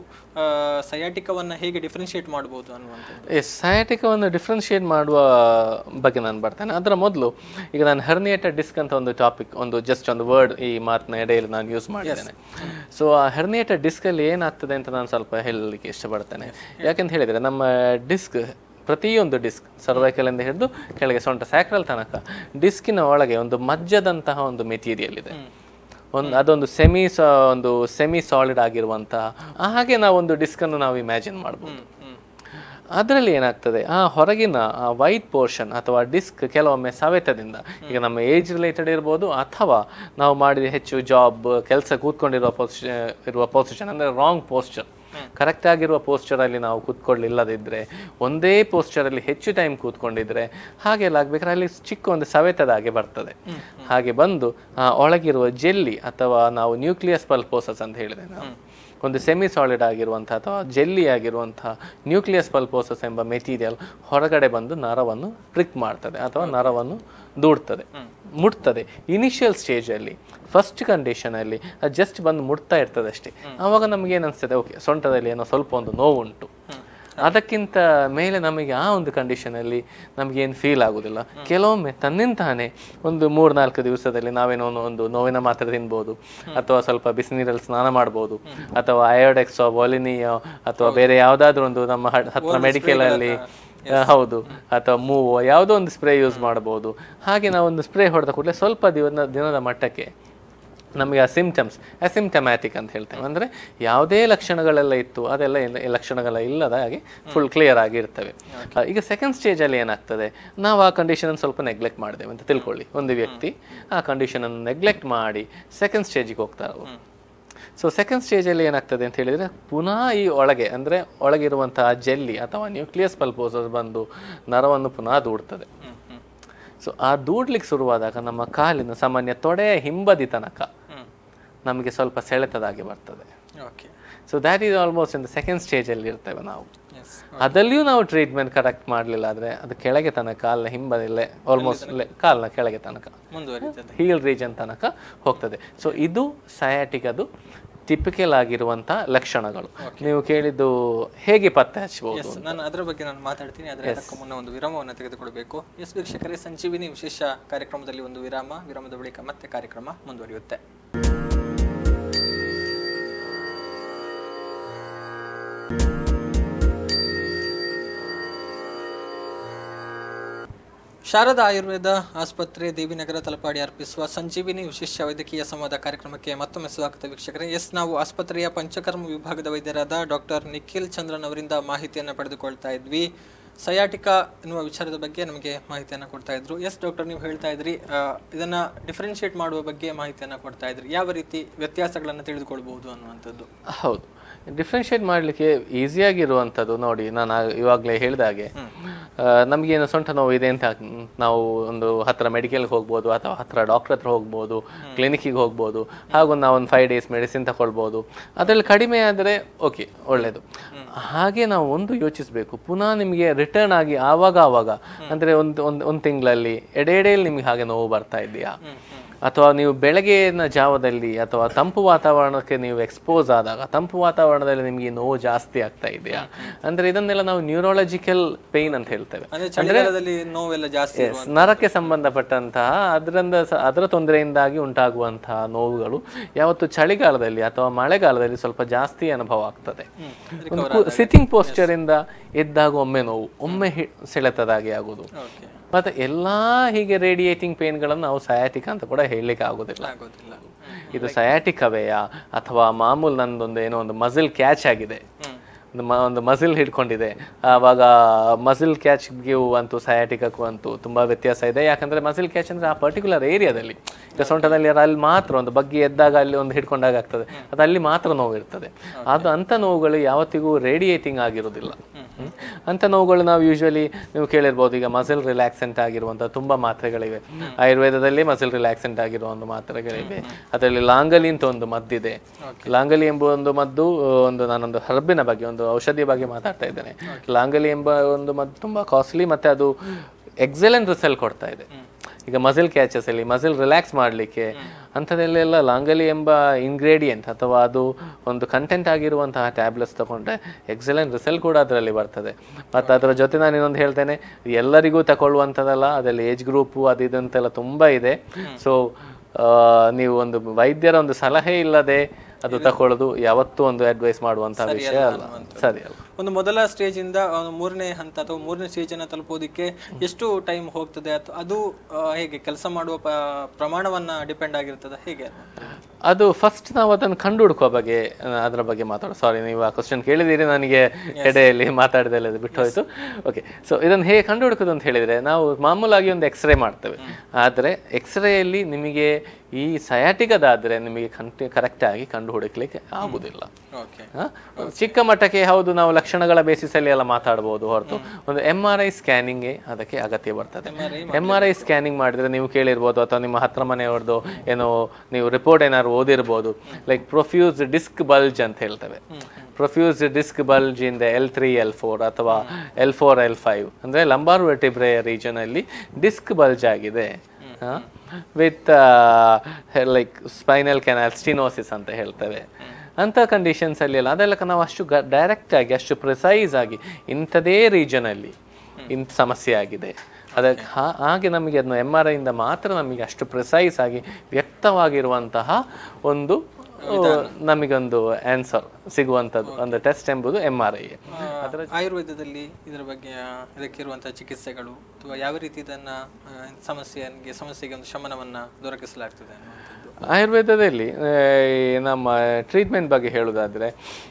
ಸಯಾಟಿಕವನ್ನ ಹೇಗೆ ಡಿಫ್ರೆನ್ಶಿಯೇಟ್ ಮಾಡಬಹುದು ಅನ್ನುವಂಥದ್ದು ಎಸ್ ಸಯಾಟಿಕವನ್ನು ಡಿಫ್ರೆನ್ಶಿಯೇಟ್ ಮಾಡುವ ಬಗ್ಗೆ ನಾನು ಬರ್ತೇನೆ ಅದರ ಮೊದಲು ಈಗ ನಾನು ಹರ್ನಿಯೇಟೆಡ್ ಡಿಸ್ಕ್ ಅಂತ ಒಂದು ಟಾಪಿಕ್ ಒಂದು ಜಸ್ಟ್ ಒಂದು ವರ್ಡ್ ಈ ಮಾತನ್ನ ಎಡೆಯಲ್ಲಿ ನಾನು ಯೂಸ್ ಮಾಡಿದ್ದೇನೆ ಸೊ ಆ ಹರ್ನಿಯೇಟೆಡ್ ಡಿಸ್ಕಲ್ಲಿ ಏನಾಗ್ತದೆ ಅಂತ ನಾನು ಸ್ವಲ್ಪ ಹೇಳಲಿಕ್ಕೆ ಇಷ್ಟಪಡ್ತೇನೆ ಯಾಕಂತ ಹೇಳಿದರೆ ನಮ್ಮ ಡಿಸ್ಕ್ ಪ್ರತಿಯೊಂದು ಡಿಸ್ಕ್ ಸರ್ವೈಕಲಿಂದ ಹಿಡಿದು ಕೆಳಗೆ ಸೊಂಟ ಸ್ಯಾಕ್ರಲ್ ತನಕ ಡಿಸ್ಕಿನ ಒಳಗೆ ಒಂದು ಮಜ್ಜದಂತಹ ಒಂದು ಮೆಟೀರಿಯಲ್ ಇದೆ ಒಂದು ಅದೊಂದು ಸೆಮಿ ಒಂದು ಸೆಮಿ ಸಾಲಿಡ್ ಆಗಿರುವಂತಹ ಹಾಗೆ ನಾವು ಒಂದು ಡಿಸ್ಕನ್ನು ನಾವು ಇಮ್ಯಾಜಿನ್ ಮಾಡ್ಬೋದು ಹ್ಮ್ ಅದರಲ್ಲಿ ಏನಾಗ್ತದೆ ಆ ಹೊರಗಿನ ಆ ವೈಟ್ ಪೋರ್ಷನ್ ಅಥವಾ ಡಿಸ್ಕ್ ಕೆಲವೊಮ್ಮೆ ಸವೆತದಿಂದ ಈಗ ನಮ್ಮ ಏಜ್ ರಿಲೇಟೆಡ್ ಇರ್ಬೋದು ಅಥವಾ ನಾವು ಮಾಡಿದ ಹೆಚ್ಚು ಜಾಬ್ ಕೆಲಸ ಕೂತ್ಕೊಂಡಿರುವ ಪೊಸಿಷನ್ ಇರುವ ಪೊಸಿಷನ್ ಅಂದರೆ ರಾಂಗ್ ಪೋಸ್ಚರ್ ಕರೆಕ್ಟ್ ಆಗಿರುವ posture ಅಲ್ಲಿ ನಾವು ಕೂತ್ಕೊಳ್ಳಿಲ್ಲದಿದ್ದರೆ ಒಂದೇ posture ಅಲ್ಲಿ ಹೆಚ್ಚು ಟೈಮ್ ಕೂತ್ಕೊಂಡಿದ್ರೆ ಹಾಗೆಲ್ಲ ಆಗ್ಬೇಕಾದ್ರೆ ಅಲ್ಲಿ ಚಿಕ್ಕ ಒಂದು ಸವೆತದ ಹಾಗೆ ಬರ್ತದೆ ಹಾಗೆ ಬಂದು ಆ ಒಳಗಿರುವ ಜೆಲ್ಲಿ ಅಥವಾ ನಾವು ನ್ಯೂಕ್ಲಿಯಸ್ ಪಲ್ಪೋಸಸ್ ಅಂತ ಹೇಳಿದೆ ನಾವು ಒಂದು ಸೆಮಿ ಸಾಲಿಡ್ ಆಗಿರುವಂಥ ಅಥವಾ ಜೆಲ್ಲಿ ಆಗಿರುವಂತಹ ನ್ಯೂಕ್ಲಿಯಸ್ ಪಲ್ಪೋಸಸ್ ಎಂಬ ಮೆಟೀರಿಯಲ್ ಹೊರಗಡೆ ಬಂದು ನರವನ್ನು ಪ್ರಿಕ್ ಮಾಡ್ತದೆ ಅಥವಾ ನರವನ್ನು ದೂಡ್ತದೆ ಮುಟ್ತದೆ ಇನಿಷಿಯಲ್ ಸ್ಟೇಜಲ್ಲಿ ಫಸ್ಟ್ ಕಂಡೀಷನಲ್ಲಿ ಅದು ಜಸ್ಟ್ ಬಂದು ಮುಟ್ತಾ ಇರ್ತದೆ ಅಷ್ಟೇ ಆವಾಗ ನಮಗೆ ಏನಿಸ್ತದೆ ಓಕೆ ಸೊಂಟದಲ್ಲಿ ಏನೋ ಸ್ವಲ್ಪ ಒಂದು ನೋವು ಉಂಟು ಅದಕ್ಕಿಂತ ಮೇಲೆ ನಮಗೆ ಆ ಒಂದು ಕಂಡೀಷನಲ್ಲಿ ನಮಗೇನು ಫೀಲ್ ಆಗೋದಿಲ್ಲ ಕೆಲವೊಮ್ಮೆ ತನ್ನಿಂತಾನೆ ಒಂದು ಮೂರು ನಾಲ್ಕು ದಿವಸದಲ್ಲಿ ನಾವೇನೋ ಒಂದು- ಒಂದು ನೋವಿನ ಮಾತ್ರೆ ತಿನ್ಬೋದು ಅಥವಾ ಸ್ವಲ್ಪ ಬಿಸಿನೀರಲ್ಲಿ ಸ್ನಾನ ಮಾಡ್ಬೋದು ಅಥವಾ ಅಯೋಡೆಕ್ಸ್ ವಾಲಿನಿಯೋ ಅಥವಾ ಬೇರೆ ಯಾವುದಾದ್ರೂ ಒಂದು ನಮ್ಮ ಹ- ಹತ್ರ ಮೆಡಿಕಲ್ ಅಲ್ಲಿ ಆ, ಹೌದು ಅಥವಾ ಮೂವೋ ಯಾವುದೋ ಒಂದು ಸ್ಪ್ರೇ ಯೂಸ್ ಮಾಡ್ಬೋದು ಹಾಗೆ ನಾವು ಒಂದು ಸ್ಪ್ರೇ ಹೊಡೆದ ಕೂಡಲೇ ಸ್ವಲ್ಪ ದಿನ ದಿನದ ಮಟ್ಟಕ್ಕೆ ನಮಗೆ ಆ ಸಿಂಪ್ಟಮ್ಸ್ ಅಸಿಂಪ್ಟಮ್ಯಾಟಿಕ್ ಅಂತ ಹೇಳ್ತೇವೆ ಅಂದರೆ ಯಾವುದೇ ಲಕ್ಷಣಗಳೆಲ್ಲ ಇತ್ತು ಅದೆಲ್ಲ ಇಲ್ಲ- ಲಕ್ಷಣಗಳ ಇಲ್ಲದ ಹಾಗೆ ಫುಲ್ ಕ್ಲಿಯರ್ ಆಗಿ ಇರ್ತವೆ ಆ, ಈಗ ಸೆಕೆಂಡ್ ಸ್ಟೇಜಲ್ಲಿ ಏನಾಗ್ತದೆ ನಾವು ಆ ಕಂಡೀಷನ್ ಸ್ವಲ್ಪ ನೆಗ್ಲೆಕ್ಟ್ ಮಾಡಿದ್ದೇವೆ ಅಂತ ತಿಳ್ಕೊಳ್ಳಿ ಒಂದು ವ್ಯಕ್ತಿ ಆ ಕಂಡೀಷನನ್ನು ನೆಗ್ಲೆಕ್ಟ್ ಮಾಡಿ ಸೆಕೆಂಡ್ ಸ್ಟೇಜಿಗೆ ಹೋಗ್ತಾರೆ ಅವರು ಸೊ ಸೆಕೆಂಡ್ ಸ್ಟೇಜಲ್ಲಿ ಏನಾಗ್ತದೆ ಅಂತ ಹೇಳಿದರೆ ಪುನಃ ಈ ಒಳಗೆ ಅಂದರೆ ಒಳಗಿರುವಂತಹ ಜೆಲ್ಲಿ ಅಥವಾ ನ್ಯೂಕ್ಲಿಯಸ್ ಪಲ್ಪೋಸಸ್ ಬಂದು ನರವನ್ನು ಪುನಃ ದೂಡ್ತದೆ ಹ್ಮ್ ಹ್ಮ್ ಸೊ ಆ ದೂಡ್ಲಿಕ್ಕೆ ಶುರುವಾದಾಗ ನಮ್ಮ ಕಾಲಿನ ಸಾಮಾನ್ಯ ತೊಡೆಯ ಹಿಂಬದಿ ತನಕ ಹ್ಮ್ ನಮಗೆ ಸ್ವಲ್ಪ ಸೆಳೆತದಾಗಿ ಬರ್ತದೆ okay so that is almost in the second ಸ್ಟೇಜಲ್ಲಿ ಇರ್ತೇವೆ ನಾವು ಎಸ್ ಅದಲ್ಲಿಯೂ ನಾವು ಟ್ರೀಟ್ಮೆಂಟ್ ಕರೆಕ್ಟ್ ಮಾಡಲಿಲ್ಲ ಆದರೆ ಅದು ಕೆಳಗೆ ತನಕ ಕಾಲಿನ ಹಿಂಬದಿಲ್ಲೇ ಆಲ್ಮೋಸ್ಟ್ ಕಾಲಿನ ಕೆಳಗೆ ತನಕ ಮುಂದುವರಿತದೆ ಹೀಲ್ ರೀಜನ್ ತನಕ ಹೋಗ್ತದೆ ಸೊ ಇದು ಸಯಾಟಿಕದು ಟಿಪಿಕಲ್ ಆಗಿರುವಂಥ ಲಕ್ಷಣಗಳು ನೀವು ಕೇಳಿದ್ದು ಹೇಗೆ ಪತ್ತೆ ಹಚ್ಚಬಹುದು ಎಸ್ ನಾನು ಅದರ ಬಗ್ಗೆ ನಾನು ಮಾತಾಡ್ತೀನಿ ಆದರೆ ಅದಕ್ಕೂ ಮುನ್ನ ಒಂದು ವಿರಾಮವನ್ನು ತೆಗೆದುಕೊಳ್ಬೇಕು ಎಸ್ ವೀಕ್ಷಕರೇ ಸಂಜೀವಿನಿ ವಿಶೇಷ ಕಾರ್ಯಕ್ರಮದಲ್ಲಿ ಒಂದು ವಿರಾಮ ವಿರಾಮದ ಬಳಿಕ ಮತ್ತೆ ಕಾರ್ಯಕ್ರಮ ಮುಂದುವರಿಯುತ್ತೆ ಶಾರದಾ ಆಯುರ್ವೇದ ಆಸ್ಪತ್ರೆ ದೇವಿನಗರ ತಲಪಾಡಿ ಅರ್ಪಿಸುವ ಸಂಜೀವಿನಿ ವಿಶೇಷ ವೈದ್ಯಕೀಯ ಸಂವಾದ ಕಾರ್ಯಕ್ರಮಕ್ಕೆ ಮತ್ತೊಮ್ಮೆ ಸ್ವಾಗತ ವೀಕ್ಷಕರೇ ಎಸ್ ನಾವು ಆಸ್ಪತ್ರೆಯ ಪಂಚಕರ್ಮ ವಿಭಾಗದ ವೈದ್ಯರಾದ ಡಾಕ್ಟರ್ ನಿಖಿಲ್ ಚಂದ್ರನ್ ಅವರಿಂದ ಮಾಹಿತಿಯನ್ನು ಪಡೆದುಕೊಳ್ತಾ ಇದ್ವಿ ಸಯಾಟಿಕಾ ಎನ್ನುವ ವಿಚಾರದ ಬಗ್ಗೆ ನಮಗೆ ಮಾಹಿತಿಯನ್ನು ಕೊಡ್ತಾ ಇದ್ರು ಎಸ್ ಡಾಕ್ಟರ್ ನೀವು ಹೇಳ್ತಾ ಇದ್ರಿ ಆ, ಇದನ್ನ ಡಿಫ್ರೆನ್ಶಿಯೇಟ್ ಮಾಡುವ ಬಗ್ಗೆ ಮಾಹಿತಿಯನ್ನು ಕೊಡ್ತಾ ಇದ್ರಿ ಯಾವ ರೀತಿ ವ್ಯತ್ಯಾಸಗಳನ್ನು ತಿಳಿದುಕೊಳ್ಬಹುದು ಅನ್ನುವಂಥದ್ದು ಹೌದು ಡಿಫ್ರೆನ್ಷಿಯೇಟ್ ಮಾಡಲಿಕ್ಕೆ ಈಸಿಯಾಗಿರುವಂಥದ್ದು ನೋಡಿ ನಾನು ಆ- ಇವಾಗಲೇ ಹೇಳಿದ ಹಾಗೆ ಆ, ನಮಗೇನು ಸೊಂಟ ನೋವು ಇದೆ ಅಂತ ಮ್, ನಾವು ಒಂದು ಹತ್ರ ಮೆಡಿಕಲ್ಗೆ ಹೋಗ್ಬೋದು ಅಥವಾ ಹತ್ರ ಡಾಕ್ಟರ್ ಹತ್ರ ಹೋಗ್ಬೋದು ಕ್ಲಿನಿಕ್ಕಿಗೆ ಹೋಗ್ಬೋದು ಹಾಗೂ ನಾವು ಒಂದು ಫೈವ್ ಡೇಸ್ ಮೆಡಿಸಿನ್ ತಗೊಳ್ಬೋದು ಅದರಲ್ಲಿ ಕಡಿಮೆ ಆದರೆ ಓಕೆ ಒಳ್ಳೆಯದು ಹಾಗೆ ನಾವು ಒಂದು ಯೋಚಿಸಬೇಕು ಪುನಃ ನಿಮಗೆ ರಿಟರ್ನ್ ಆಗಿ ಆವಾಗ ಆವಾಗ ಅಂದರೆ ಒಂದು ಒಂದು ಒಂದು ತಿಂಗಳಲ್ಲಿ ಎಡೆ ಎಡೆಯಲ್ಲಿ ನಿಮಗೆ ಹಾಗೆ ನೋವು ಬರ್ತಾ ಇದೆಯಾ ಅಥವಾ ನೀವು ಬೆಳಗಿನ ಜಾವದಲ್ಲಿ ಅಥವಾ ತಂಪು ವಾತಾವರಣಕ್ಕೆ ನೀವು ಎಕ್ಸ್ಪೋಸ್ ಆದಾಗ ತಂಪು ವಾತಾವರಣದಲ್ಲಿ ನಿಮಗೆ ನೋವು ಜಾಸ್ತಿ ಆಗ್ತಾ ಇದೆಯಾ ಅಂದ್ರೆ ಇದನ್ನೆಲ್ಲ ನಾವು ನ್ಯೂರಾಲಜಿಕಲ್ ಪೇನ್ ಅಂತ ಹೇಳ್ತೇವೆ ಅಂದ್ರೆ ಚಳಿಗಾಲದಲ್ಲಿ ನೋವೆಲ್ಲ ಜಾಸ್ತಿ Yes, ನರಕ್ಕೆ ಸಂಬಂಧಪಟ್ಟಂತಹ ಅದರಿಂದ ಸ- ಅದರ ತೊಂದರೆಯಿಂದಾಗಿ ಉಂಟಾಗುವಂತಹ ನೋವುಗಳು ಯಾವತ್ತು ಚಳಿಗಾಲದಲ್ಲಿ ಅಥವಾ ಮಳೆಗಾಲದಲ್ಲಿ ಸ್ವಲ್ಪ ಜಾಸ್ತಿ ಅನುಭವ ಆಗ್ತದೆ ಸಿಟ್ಟಿಂಗ್ ಪೋಸ್ಚರ್ ಇಂದ ಎದ್ದಾಗ ಒಮ್ಮೆ ನೋವು ಒಮ್ಮೆ ಹಿ- ಸೆಳೆತದಾಗೆ ಆಗುದು ಓಕೆ ಮತ್ತೆ ಎಲ್ಲಾ ಹೀಗೆ ರೇಡಿಯೇಟಿಂಗ್ ಪೇನ್ಗಳನ್ನು ನಾವು ಸಯಾಟಿಕ್ ಅಂತ ಕೂಡ ಹೇಳಲಿಕ್ಕೆ ಆಗೋದಿಲ್ಲ ಆಗೋದಿಲ್ಲ ಇದು ಸಯಾಟಿಕ್ ಅವೆಯಾ ಅಥವಾ ಮಾಮೂಲು ನಂದೊಂದು ಏನೋ ಒಂದು ಮಸಿಲ್ ಕ್ಯಾಚ್ ಆಗಿದೆ ಒಂದು ಮ- ಒಂದು ಮಸಿಲ್ ಹಿಡ್ಕೊಂಡಿದೆ ಆವಾಗ ಮಸಿಲ್ ಕ್ಯಾಚ್ಗೂ ಅಂತೂ ಸಯಾಟಿಕಕ್ಕೂ ಅಂತೂ ತುಂಬ ವ್ಯತ್ಯಾಸ ಇದೆ ಯಾಕಂದ್ರೆ ಮಸಿಲ್ ಕ್ಯಾಚ್ ಅಂದ್ರೆ ಆ ಪರ್ಟಿಕ್ಯುಲರ್ ಏರಿಯಾದಲ್ಲಿ ಈಗ ಸೊಂಟದಲ್ಲಿ ಅಲ್ಲಿ ಮಾತ್ರ ಒಂದು ಬಗ್ಗಿ ಎದ್ದಾಗ ಅಲ್ಲಿ ಒಂದು ಹಿಡ್ಕೊಂಡಾಗ ಆಗ್ತದೆ ಅದು ಅಲ್ಲಿ ಮಾತ್ರ ನೋವು ಇರ್ತದೆ ಅದು ಅಂಥ ನೋವುಗಳು ಯಾವತ್ತಿಗೂ ರೇಡಿಯೇಟಿಂಗ್ ಆಗಿರೋದಿಲ್ಲ ಹ್ಮ್. ಅಂಥ ನೋವುಗಳು ನಾವು ಯೂಶ್ವಲಿ ನೀವು ಕೇಳಿರ್ಬೋದು ಈಗ ಮಸಿಲ್ ರಿಲ್ಯಾಕ್ಸೆಂಟ್ ಆಗಿರುವಂಥ ತುಂಬ ಮಾತ್ರೆಗಳಿವೆ ಆಯುರ್ವೇದದಲ್ಲಿ ಮಸಿಲ್ ರಿಲ್ಯಾಕ್ಸೆಂಟ್ ಆಗಿರುವ ಒಂದು ಮಾತ್ರೆಗಳಿವೆ ಅದರಲ್ಲಿ ಲಾಂಗಲಿ ಅಂತ ಒಂದು ಮದ್ದಿದೆ ಲಾಂಗಲಿ ಎಂಬ ಒಂದು ಮದ್ದು ಒಂದು ನಾನೊಂದು ಹರ್ಬಿನ ಬಗ್ಗೆ ಒಂದು ಔಷಧಿ ಬಗ್ಗೆ ಮಾತಾಡ್ತಾ ಇದ್ದೇನೆ ಲಾಂಗಲಿ ಎಂಬ ಒಂದು ಮದ್ದು ತುಂಬಾ ಕಾಸ್ಟ್ಲಿ ಮತ್ತೆ ಅದು ಎಕ್ಸಲೆಂಟ್ ರಿಸಲ್ಟ್ ಕೊಡ್ತಾ ಇದೆ ಈಗ ಮಸಿಲ್ ಕ್ಯಾಚಸ್ ಅಲ್ಲಿ ಮಸಿಲ್ ರಿಲ್ಯಾಕ್ಸ್ ಮಾಡಲಿಕ್ಕೆ ಅಂಥದ್ದೆಲ್ಲ ಲಾಂಗಲಿ ಎಂಬ ಇಂಗ್ರೇಡಿಯೆಂಟ್ ಅಥವಾ ಅದು ಒಂದು ಕಂಟೆಂಟ್ ಆಗಿರುವಂತಹ ಟ್ಯಾಬ್ಲೆಟ್ಸ್ ತಗೊಂಡ್ರೆ ಎಕ್ಸಲೆಂಟ್ ರಿಸಲ್ಟ್ ಕೂಡ ಅದರಲ್ಲಿ ಬರ್ತದೆ ಮತ್ತು ಅದರ ಜೊತೆ ನಾನು ಇನ್ನೊಂದು ಹೇಳ್ತೇನೆ ಎಲ್ಲರಿಗೂ ತಗೊಳ್ಳುವಂಥದ್ದಲ್ಲ ಅದರಲ್ಲಿ ಏಜ್ ಗ್ರೂಪು ಅದು ಇದು ಅಂತೆಲ್ಲ ತುಂಬ ಇದೆ ಸೊ ನೀವು ಒಂದು ವೈದ್ಯರ ಒಂದು ಸಲಹೆ ಇಲ್ಲದೆ ಅದು ತಗೊಳ್ಳೋದು ಯಾವತ್ತೂ ಒಂದು ಅಡ್ವೈಸ್ ಮಾಡುವಂತಹ ವಿಷಯ ಅಲ್ಲ ಸರಿ ಅಲ್ಲ ಒಂದು ಮೊದಲ ಸ್ಟೇಜ್ ಇಂದ ಒಂದು ಮೂರನೇ ಹಂತ ಅಥವಾ ಮೂರನೇ ಸ್ಟೇಜ್ ಅನ್ನ ತಲುಪೋದಕ್ಕೆ ಎಷ್ಟು ಟೈಮ್ ಹೋಗ್ತದೆ ಅಥವಾ ಅದು ಆ, ಹೇಗೆ ಕೆಲಸ ಮಾಡುವ ಪ- ಪ್ರಮಾಣವನ್ನ ಡಿಪೆಂಡ್ ಆಗಿರ್ತದೆ ಹೇಗೆ ಅದು? ಅದು ಫಸ್ಟ್ ನಾವು ಅದನ್ನು ಕಂಡು ಹುಡುಕುವ ಬಗ್ಗೆ ಆ, ಅದರ ಬಗ್ಗೆ ಮಾತಾಡೋ ಸಾರಿ ನೀವು ಆ ಕ್ವಶನ್ ಕೇಳಿದ್ದೀರಿ ನನಗೆ ಎಡೆಯಲ್ಲಿ ಮಾತಾಡಿದೆಲ್ಲ ಇದು ಬಿಟ್ಟು ಹೋಯ್ತು ಓಕೆ ಸೊ ಇದನ್ನು ಹೇಗೆ ಕಂಡು ಹುಡುಕೋದು ಅಂತ ಹೇಳಿದರೆ ನಾವು ಮಾಮೂಲಾಗಿ ಒಂದು ಎಕ್ಸ್ರೇ ಮಾಡ್ತೇವೆ ಆದರೆ ಎಕ್ಸ್ರೇಯಲ್ಲಿ ನಿಮಗೆ ಈ ಸಯಾಟಿಗದಾದರೆ ನಿಮಗೆ ಕಂಟಿ ಕರೆಕ್ಟಾಗಿ ಕಂಡು ಹುಡುಕ್ಲಿಕ್ಕೆ ಆಗುವುದಿಲ್ಲ ಓಕೆ ಹ? ಚಿಕ್ಕ ಮಟ್ಟಕ್ಕೆ ಹೌದು ನಾವು ಲಕ್ಷಣಗಳ ಬೇಸಿಸಲ್ಲಿ ಎಲ್ಲ ಮಾತಾಡ್ಬೋದು ಹೊರತು ಒಂದು ಎಮ್ ಆರ್ ಐ ಸ್ಕ್ಯಾನಿಂಗ್ ಅದಕ್ಕೆ ಅಗತ್ಯ ಬರ್ತದೆ ಎಮ್ ಆರ್ ಐ ಸ್ಕ್ಯಾನಿಂಗ್ ಮಾಡಿದ್ರೆ ನೀವು ಕೇಳಿರ್ಬೋದು ಅಥವಾ ನಿಮ್ಮ ಹತ್ರ ಮನೆಯವ್ರದ್ದು ಏನೋ ನೀವು ರಿಪೋರ್ಟ್ ಏನಾದ್ರು ಓದಿರ್ಬೋದು ಲೈಕ್ ಪ್ರೊಫ್ಯೂಸ್ ಡಿಸ್ಕ್ ಬಲ್ಜ್ ಅಂತ ಹೇಳ್ತೇವೆ profuse disc bulge in the L three L four ಅಥವಾ ಎಲ್ ಫೋರ್ ಎಲ್ ಫೈವ್ ಅಂದರೆ ಲಂಬಾರ್ ವೆಟಿಬ್ರೆ ರೀಜನ್ ಅಲ್ಲಿ ಡಿಸ್ಕ್ ಬಲ್ಜ್ ಆಗಿದೆ with like spinal canal stenosis ಅಂತ ಹೇಳ್ತೇವೆ ಅಂಥ ಕಂಡೀಷನ್ಸ್ ಅಲ್ಲಿ ಎಲ್ಲ ಅದೆಲ್ಲ ನಾವು ಅಷ್ಟು ಡೈರೆಕ್ಟ್ ಆಗಿ ಅಷ್ಟು ಪ್ರಿಸೈಸ್ ಆಗಿ ಇಂಥದೇ ರೀಜನಲ್ಲಿ ಇಂಥ ಸಮಸ್ಯೆ ಆಗಿದೆ ಅದಕ್ಕೆ ಹಾ- ಹಾಗೆ ನಮಗೆ ಅದನ್ನು ಎಮ್ ಆರ್ ಐಯಿಂದ ಮಾತ್ರ ನಮಗೆ ಅಷ್ಟು ಪ್ರಿಸೈಸ್ ಆಗಿ ವ್ಯಕ್ತವಾಗಿರುವಂತಹ ಒಂದು ನಮಗೊಂದು ಆನ್ಸರ್ ಸಿಗುವಂಥದ್ದು ಒಂದು ಟೆಸ್ಟ್ ಎಂಬುದು ಎಮ್ ಆರ್ ಐ ಆ, ಆಯುರ್ವೇದದಲ್ಲಿ ಇದರ ಬಗ್ಗೆ ಆ, ಇದಕ್ಕಿರುವಂತಹ ಚಿಕಿತ್ಸೆಗಳು ಅಥವಾ ಯಾವ ರೀತಿ ಇದನ್ನ ಆ, ಸಮಸ್ಯೆಗೆ ಸಮಸ್ಯೆಗೆ ಒಂದು ಶಮನವನ್ನ ದೊರಕಿಸಲಾಗ್ತದೆ ಅನ್ನುವಂಥದ್ದು ಆಯುರ್ವೇದದಲ್ಲಿ ಆ, ಈ ನಮ್ಮ ಟ್ರೀಟ್ಮೆಂಟ್ ಬಗ್ಗೆ ಹೇಳೋದಾದರೆ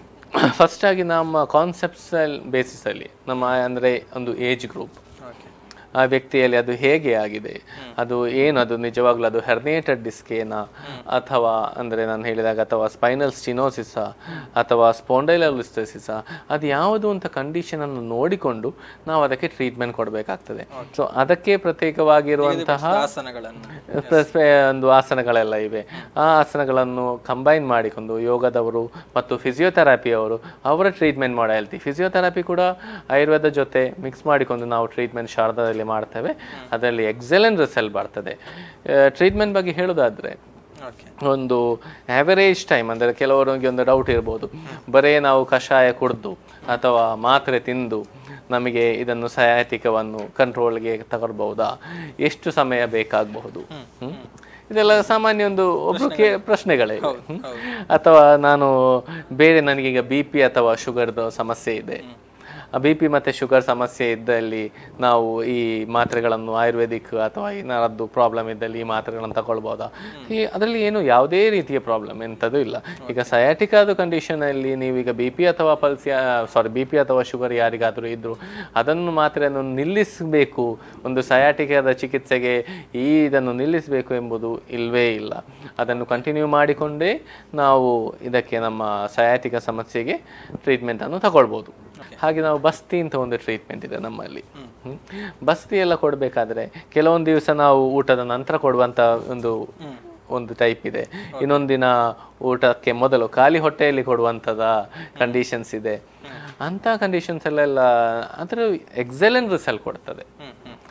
ಫಸ್ಟ್ ಆಗಿ ನಮ್ಮ ಕಾನ್ಸೆಪ್ಟ್ಸಲ್ ಬೇಸಿಸಲ್ಲಿ ನಮ್ಮ ಅಂದರೆ ಒಂದು ಏಜ್ ಗ್ರೂಪ್ ಓಕೆ ಆ ವ್ಯಕ್ತಿಯಲ್ಲಿ ಅದು ಹೇಗೆ ಆಗಿದೆ ಅದು ಏನು ಅದು ನಿಜವಾಗ್ಲೂ ಅದು ಹೆರ್ನೇಟೆಡ್ ಡಿಸ್ಕೇನಾ ಅಥವಾ ಅಂದರೆ ನಾನು ಹೇಳಿದಾಗ ಅಥವಾ ಸ್ಪೈನಲ್ ಸ್ಟಿನೋಸಿಸ ಅಥವಾ ಸ್ಪಾಂಡೈಲಲಿಸ್ಟಸಿಸ ಅದು ಯಾವುದು ಅಂತ ಕಂಡೀಷನ್ ಅನ್ನು ನೋಡಿಕೊಂಡು ನಾವು ಅದಕ್ಕೆ ಟ್ರೀಟ್ಮೆಂಟ್ ಕೊಡಬೇಕಾಗ್ತದೆ ಸೊ ಅದಕ್ಕೆ ಪ್ರತ್ಯೇಕವಾಗಿರುವಂತಹ ಆಸನಗಳನ್ನು ಪ್ಲಸ್ ಒಂದು ಆಸನಗಳೆಲ್ಲ ಇವೆ ಆ ಆಸನಗಳನ್ನು ಕಂಬೈನ್ ಮಾಡಿಕೊಂಡು ಯೋಗದವರು ಮತ್ತು ಫಿಸಿಯೋಥೆರಪಿಯವರು ಅವರ ಟ್ರೀಟ್ಮೆಂಟ್ ಮಾಡೋ ಹೇಳ್ತೀವಿ ಫಿಸಿಯೋಥೆರಪಿ ಕೂಡ ಆಯುರ್ವೇದ ಜೊತೆ ಮಿಕ್ಸ್ ಮಾಡಿಕೊಂಡು ನಾವು ಟ್ರೀಟ್ಮೆಂಟ್ ಶಾರದಾದಲ್ಲಿ ಮಾಡ್ತೇವೆ ಅದರಲ್ಲಿ ಎಕ್ಸಲೆಂಟ್ ರಿಸಲ್ಟ್ ಬರ್ತದೆ ಟ್ರೀಟ್ಮೆಂಟ್ ಬಗ್ಗೆ ಹೇಳೋದಾದ್ರೆ ಓಕೆ ಒಂದು ಆವರೇಜ್ ಟೈಮ್ ಅಂದರೆ ಕೆಲವರಿಗೆ ಒಂದು ಡೌಟ್ ಇರ್ಬೋದು ಬರೇ ನಾವು ಕಷಾಯ ಕುಡಿದು ಅಥವಾ ಮಾತ್ರೆ ತಿಂದು ನಮಗೆ ಇದನ್ನು ಸಯಾಟಿಕವನ್ನು ಕಂಟ್ರೋಲ್ಗೆ ತಗೊಳ್ಬಹುದಾ ಎಷ್ಟು ಸಮಯ ಬೇಕಾಗಬಹುದು ಹ್ಮ್? ಇದೆಲ್ಲ ಸಾಮಾನ್ಯ ಒಂದು ಒಬ್ರು ಕೇ ಪ್ರಶ್ನೆಗಳೇ ಇವೆ. ಹ್ಮ್? ಅಥವಾ ನಾನು ಬೇರೆ ನನಗೀಗ ಬಿ ಪಿ ಅಥವಾ ಶುಗರ್ದು ಸಮಸ್ಯೆ ಇದೆ ಬಿ ಪಿ ಮತ್ತು ಶುಗರ್ ಸಮಸ್ಯೆ ಇದ್ದಲ್ಲಿ ನಾವು ಈ ಮಾತ್ರೆಗಳನ್ನು ಆಯುರ್ವೇದಿಕ್ ಅಥವಾ ಏನಾರದ್ದು ಪ್ರಾಬ್ಲಮ್ ಇದ್ದಲ್ಲಿ ಈ ಮಾತ್ರೆಗಳನ್ನು ತಗೊಳ್ಬೋದಾ ಈ ಅದರಲ್ಲಿ ಏನು ಯಾವುದೇ ರೀತಿಯ ಪ್ರಾಬ್ಲಮ್ ಎಂಥದ್ದು ಇಲ್ಲ ಈಗ ಸಯಾಟಿಕಾದ ಕಂಡೀಷನಲ್ಲಿ ನೀವೀಗ ಬಿ ಪಿ ಅಥವಾ ಪಲ್ಸ್ ಸಾರಿ ಬಿ ಪಿ ಅಥವಾ ಶುಗರ್ ಯಾರಿಗಾದರೂ ಇದ್ದರೂ ಅದನ್ನು ಮಾತ್ರೆಯನ್ನು ನಿಲ್ಲಿಸಬೇಕು ಒಂದು ಸಯಾಟಿಕಾದ ಚಿಕಿತ್ಸೆಗೆ ಈ ಇದನ್ನು ನಿಲ್ಲಿಸಬೇಕು ಎಂಬುದು ಇಲ್ಲವೇ ಇಲ್ಲ ಅದನ್ನು ಕಂಟಿನ್ಯೂ ಮಾಡಿಕೊಂಡೇ ನಾವು ಇದಕ್ಕೆ ನಮ್ಮ ಸಯಾಟಿಕ ಸಮಸ್ಯೆಗೆ ಟ್ರೀಟ್ಮೆಂಟನ್ನು ತಗೊಳ್ಬೋದು ಹಾಗೆ ನಾವು ಬಸ್ತಿ ಅಂತ ಒಂದು ಟ್ರೀಟ್ಮೆಂಟ್ ಇದೆ ನಮ್ಮಲ್ಲಿ ಹ್ಮ್. ಬಸ್ತಿ ಎಲ್ಲ ಕೊಡಬೇಕಾದ್ರೆ ಕೆಲವೊಂದು ದಿವಸ ನಾವು ಊಟದ ನಂತರ ಕೊಡುವಂತ ಒಂದು ಒಂದು ಟೈಪ್ ಇದೆ ಇನ್ನೊಂದು ದಿನ ಊಟಕ್ಕೆ ಮೊದಲು ಖಾಲಿ ಹೊಟ್ಟೆಯಲ್ಲಿ ಕೊಡುವಂಥದ ಕಂಡೀಷನ್ಸ್ ಇದೆ ಅಂಥ ಕಂಡೀಷನ್ಸ್ ಅಲ್ಲೆಲ್ಲ ಅದರ ಎಕ್ಸಲೆಂಟ್ ರಿಸಲ್ಟ್ ಕೊಡ್ತದೆ ಹ್ಮ್ ಹ್ಮ್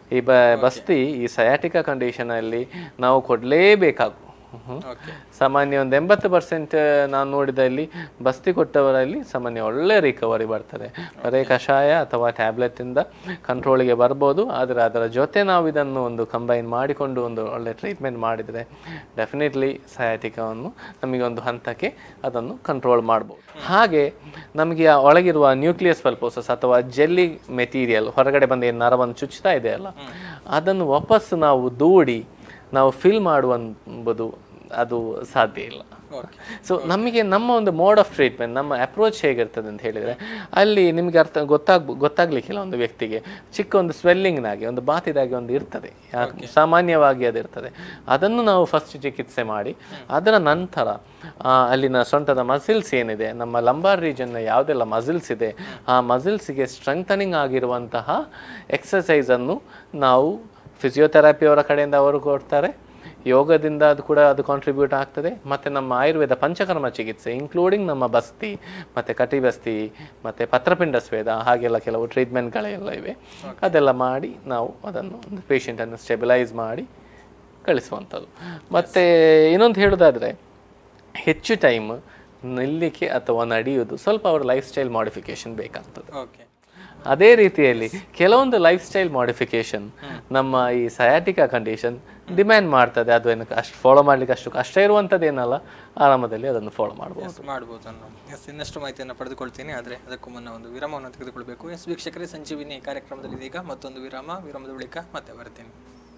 ಈ ಬ ಬಸ್ತಿ ಈ ಸಯಾಟಿಕ ಕಂಡೀಷನಲ್ಲಿ ನಾವು ಕೊಡಲೇಬೇಕಾಗು ಓಕೆ ಸಾಮಾನ್ಯ ಒಂದು ಎಂಬತ್ತು ಪರ್ಸೆಂಟ್ ನಾನು ನೋಡಿದಲ್ಲಿ ಬಸ್ತಿ ಕೊಟ್ಟವರಲ್ಲಿ ಸಾಮಾನ್ಯ ಒಳ್ಳೆ ರಿಕವರಿ ಬರ್ತದೆ ಬರೀ ಕಷಾಯ ಅಥವಾ ಟ್ಯಾಬ್ಲೆಟಿಂದ ಕಂಟ್ರೋಲಿಗೆ ಬರ್ಬೋದು ಆದರೆ ಅದರ ಜೊತೆ ನಾವು ಇದನ್ನು ಒಂದು ಕಂಬೈನ್ ಮಾಡಿಕೊಂಡು ಒಂದು ಒಳ್ಳೆ ಟ್ರೀಟ್ಮೆಂಟ್ ಮಾಡಿದರೆ ಡೆಫಿನೆಟ್ಲಿ ಸಯಾಟಿಕವನ್ನು ನಮಗೆ ಒಂದು ಹಂತಕ್ಕೆ ಅದನ್ನು ಕಂಟ್ರೋಲ್ ಮಾಡ್ಬೋದು ಹಾಗೆ ನಮಗೆ ಆ ಒಳಗಿರುವ ನ್ಯೂಕ್ಲಿಯಸ್ ಪಲ್ಪೋಸಸ್ ಅಥವಾ ಜೆಲ್ಲಿ ಮೆಟೀರಿಯಲ್ ಹೊರಗಡೆ ಬಂದು ಏನು ನರವನ್ನು ಚುಚ್ಚುತ್ತಾ ಇದೆಯಲ್ಲ ಅದನ್ನು ವಾಪಸ್ ನಾವು ದೂಡಿ ನಾವು ಫಿಲ್ ಮಾಡುವಂಬುದು ಅದು ಸಾಧ್ಯ ಇಲ್ಲ ಓಕೆ ಸೊ ನಮಗೆ ನಮ್ಮ ಒಂದು ಮೋಡ್ ಆಫ್ ಟ್ರೀಟ್ಮೆಂಟ್ ನಮ್ಮ ಅಪ್ರೋಚ್ ಹೇಗಿರ್ತದೆ ಅಂತ ಹೇಳಿದರೆ ಅಲ್ಲಿ ನಿಮಗೆ ಅರ್ಥ ಗೊತ್ತಾಗ್ ಗೊತ್ತಾಗ್ಲಿಕ್ಕಿಲ್ಲ ಒಂದು ವ್ಯಕ್ತಿಗೆ ಚಿಕ್ಕ ಒಂದು ಸ್ವೆಲ್ಲಿಂಗ್ನಾಗೆ ಒಂದು ಬಾತಿದಾಗೆ ಒಂದು ಇರ್ತದೆ ಯಾಕೆ ಸಾಮಾನ್ಯವಾಗಿ ಅದು ಇರ್ತದೆ ಅದನ್ನು ನಾವು ಫಸ್ಟ್ ಚಿಕಿತ್ಸೆ ಮಾಡಿ ಅದರ ನಂತರ ಆ, ಅಲ್ಲಿನ ಸೊಂಟದ ಮಸಿಲ್ಸ್ ಏನಿದೆ ನಮ್ಮ ಲಂಬಾರ್ ರೀಜನ್ನ ಯಾವುದೆಲ್ಲ ಮಸಿಲ್ಸ್ ಇದೆ ಆ ಮಸಿಲ್ಸ್ಗೆ ಸ್ಟ್ರೆಂಥನಿಂಗ್ ಆಗಿರುವಂತಹ ಎಕ್ಸಸೈಸನ್ನು ನಾವು ಫಿಸಿಯೋಥೆರಪಿಯವರ ಕಡೆಯಿಂದ ಅವರು ಕೊಡ್ತಾರೆ ಯೋಗದಿಂದ ಅದು ಕೂಡ ಅದು ಕಾಂಟ್ರಿಬ್ಯೂಟ್ ಆಗ್ತದೆ ಮತ್ತು ನಮ್ಮ ಆಯುರ್ವೇದ ಪಂಚಕರ್ಮ ಚಿಕಿತ್ಸೆ ಇನ್ಕ್ಲೂಡಿಂಗ್ ನಮ್ಮ ಬಸ್ತಿ ಮತ್ತು ಕಟಿಬಸ್ತಿ ಮತ್ತು ಪತ್ರಪಿಂಡ ಸ್ವೇದ ಹಾಗೆಲ್ಲ ಕೆಲವು ಟ್ರೀಟ್ಮೆಂಟ್ಗಳೆಲ್ಲ ಇವೆ ಅದೆಲ್ಲ ಮಾಡಿ ನಾವು ಅದನ್ನು ಒಂದು ಪೇಷಂಟನ್ನು ಸ್ಟೆಬಿಲೈಸ್ ಮಾಡಿ ಕಳಿಸುವಂಥದ್ದು ಮತ್ತು ಇನ್ನೊಂದು ಹೇಳೋದಾದರೆ ಹೆಚ್ಚು ಟೈಮ್ ನಿಲ್ಲಿಕ್ಕೆ ಅಥವಾ ನಡೆಯುವುದು ಸ್ವಲ್ಪ ಅವರ ಲೈಫ್ ಸ್ಟೈಲ್ ಮಾಡಿಫಿಕೇಶನ್ ಬೇಕಾಗ್ತದೆ ಓಕೆ ಅದೇ ರೀತಿಯಲ್ಲಿ ಕೆಲವೊಂದು ಲೈಫ್ ಸ್ಟೈಲ್ ಮಾಡಿಫಿಕೇಶನ್ ನಮ್ಮ ಈ ಸಯಾಟಿಕಾ ಕಂಡೀಷನ್ ಡಿಮ್ಯಾಂಡ್ ಮಾಡ್ತದೆ ಅದು ಏನಕ್ಕೆ ಅಷ್ಟು ಫಾಲೋ ಮಾಡ್ಲಿಕ್ಕೆ ಅಷ್ಟು ಕಷ್ಟ ಇರುವಂಥದ್ದೇನಲ್ಲ ಆರಾಮದಲ್ಲಿ ಅದನ್ನು ಫಾಲೋ ಮಾಡ್ಬೋದು ಎಸ್ ಮಾಡ್ಬೋದು ಅನ್ನೋ ಎಸ್ ಇನ್ನಷ್ಟು ಮಾಹಿತಿಯನ್ನು ಪಡೆದುಕೊಳ್ತೀನಿ ಆದರೆ ಅದಕ್ಕೂ ಮುನ್ನ ಒಂದು ವಿರಾಮವನ್ನು ತೆಗೆದುಕೊಳ್ಬೇಕು ಎಸ್ ವೀಕ್ಷಕರೇ ಸಂಜೀವಿನಿ ಕಾರ್ಯಕ್ರಮದಲ್ಲಿ ಇದೀಗ ಮತ್ತೊಂದು ವಿರಾಮ ವಿರಾಮದ ಬಳಿಕ ಮತ್ತೆ ಬರ್ತೀನಿ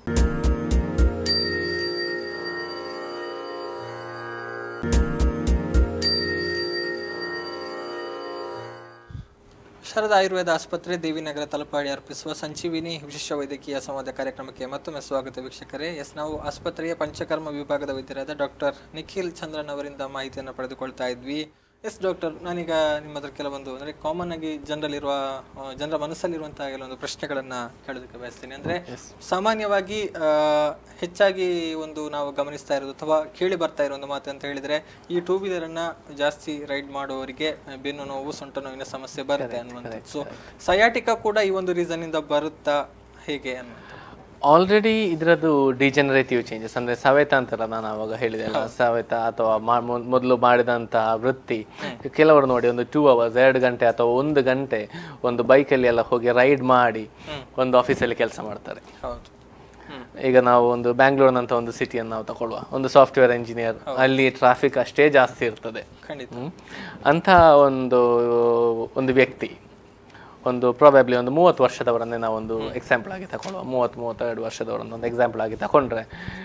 ಶಾರದಾ ಆಯುರ್ವೇದ ಆಸ್ಪತ್ರೆ ದೇವಿನಗರ ತಲಪಾಡಿ ಅರ್ಪಿಸುವ ಸಂಜೀವಿನಿ ವಿಶೇಷ ವೈದ್ಯಕೀಯ ಸಂವಾದ ಕಾರ್ಯಕ್ರಮಕ್ಕೆ ಮತ್ತೊಮ್ಮೆ ಸ್ವಾಗತ ವೀಕ್ಷಕರೇ ಎಸ್ ನಾವು ಆಸ್ಪತ್ರೆಯ ಪಂಚಕರ್ಮ ವಿಭಾಗದ ವೈದ್ಯರಾದ ಡಾಕ್ಟರ್ ನಿಖಿಲ್ ಚಂದ್ರನ್ ಅವರಿಂದ ಮಾಹಿತಿಯನ್ನು ಪಡೆದುಕೊಳ್ತಾ ಇದ್ವಿ ಎಸ್ ಡಾಕ್ಟರ್ ನಾನೀಗ ನಿಮ್ಮ ಹತ್ರ ಕೆಲವೊಂದು ಅಂದರೆ ಕಾಮನ್ ಆಗಿ ಜನರಲ್ಲಿರುವ ಆ, ಜನರ ಮನಸ್ಸಲ್ಲಿರುವಂತಹ ಕೆಲವೊಂದು ಪ್ರಶ್ನೆಗಳನ್ನ ಕೇಳೋದಕ್ಕೆ ಬಯಸ್ತೀನಿ ಅಂದ್ರೆ ಸಾಮಾನ್ಯವಾಗಿ ಆ, ಹೆಚ್ಚಾಗಿ ಒಂದು ನಾವು ಗಮನಿಸ್ತಾ ಇರೋದು ಅಥವಾ ಕೇಳಿ ಬರ್ತಾ ಇರೋ ಒಂದು ಮಾತು ಅಂತ ಹೇಳಿದ್ರೆ ಈ ಟೂ ವೀಲರ್ ಅನ್ನ ಜಾಸ್ತಿ ರೈಡ್ ಮಾಡುವವರಿಗೆ ಆ, ಬೆನ್ನು ನೋವು ಸೊಂಟ ನೋವಿನ ಸಮಸ್ಯೆ ಬರುತ್ತೆ ಅನ್ನುವಂಥದ್ದು ಸೊ ಸಯಾಟಿಕಾ ಕೂಡ ಈ ಒಂದು ರೀಸನ್ ಇಂದ ಬರುತ್ತಾ ಹೇಗೆ ಅನ್ನುವಂಥದ್ದು ಆಲ್ರೆಡಿ ಇದರದ್ದು ಡಿಜನರೇಟಿವ್ ಚೇಂಜಸ್ ಅಂದರೆ ಸವೆತ ಅಂತಾರ ನಾನು ಅವಾಗ ಹೇಳಿದೆ ಅಲ್ಲ ಸವೆತ ಅಥವಾ ಮಾ- ಮೊದ್- ಮೊದಲು ಮಾಡಿದಂತಹ ವೃತ್ತಿ ಕೆಲವರು ನೋಡಿ ಒಂದು ಟೂ ಅವರ್ಸ್ ಎರಡು ಗಂಟೆ ಅಥವಾ ಒಂದು ಗಂಟೆ ಒಂದು ಬೈಕಲ್ಲಿ ಎಲ್ಲ ಹೋಗಿ ರೈಡ್ ಮಾಡಿ ಒಂದು ಆಫೀಸಲ್ಲಿ ಕೆಲಸ ಮಾಡ್ತಾರೆ ಹೌದು ಹ್ಮ್ ಈಗ ನಾವು ಒಂದು ಬ್ಯಾಂಗ್ಳೂರ್ನಂತ ಒಂದು ಸಿಟಿಯನ್ನು ನಾವು ತಗೊಳ್ಳುವ ಒಂದು ಸಾಫ್ಟ್ವೇರ್ ಇಂಜಿನಿಯರ್ ಅಲ್ಲಿ ಟ್ರಾಫಿಕ್ ಅಷ್ಟೇ ಜಾಸ್ತಿ ಇರ್ತದೆ ಖಂಡಿತ ಹ್ಮ್. ಅಂಥ ಒಂದು ಒಂದು ವ್ಯಕ್ತಿ ಒಂದು ಪ್ರಾಬಬ್ಲಿ ಒಂದು ಮೂವತ್ತು ವರ್ಷದವರನ್ನೇ ನಾವು ಒಂದು ಎಕ್ಸಾಂಪಲ್ ಆಗಿ ತಗೊಳ್ಳುವ ಮೂವತ್ತು ಮೂವತ್ತೆರಡು ವರ್ಷದವರನ್ನು ಒಂದು ಎಕ್ಸಾಂಪಲ್ ಆಗಿ ತಗೊಂಡ್ರೆ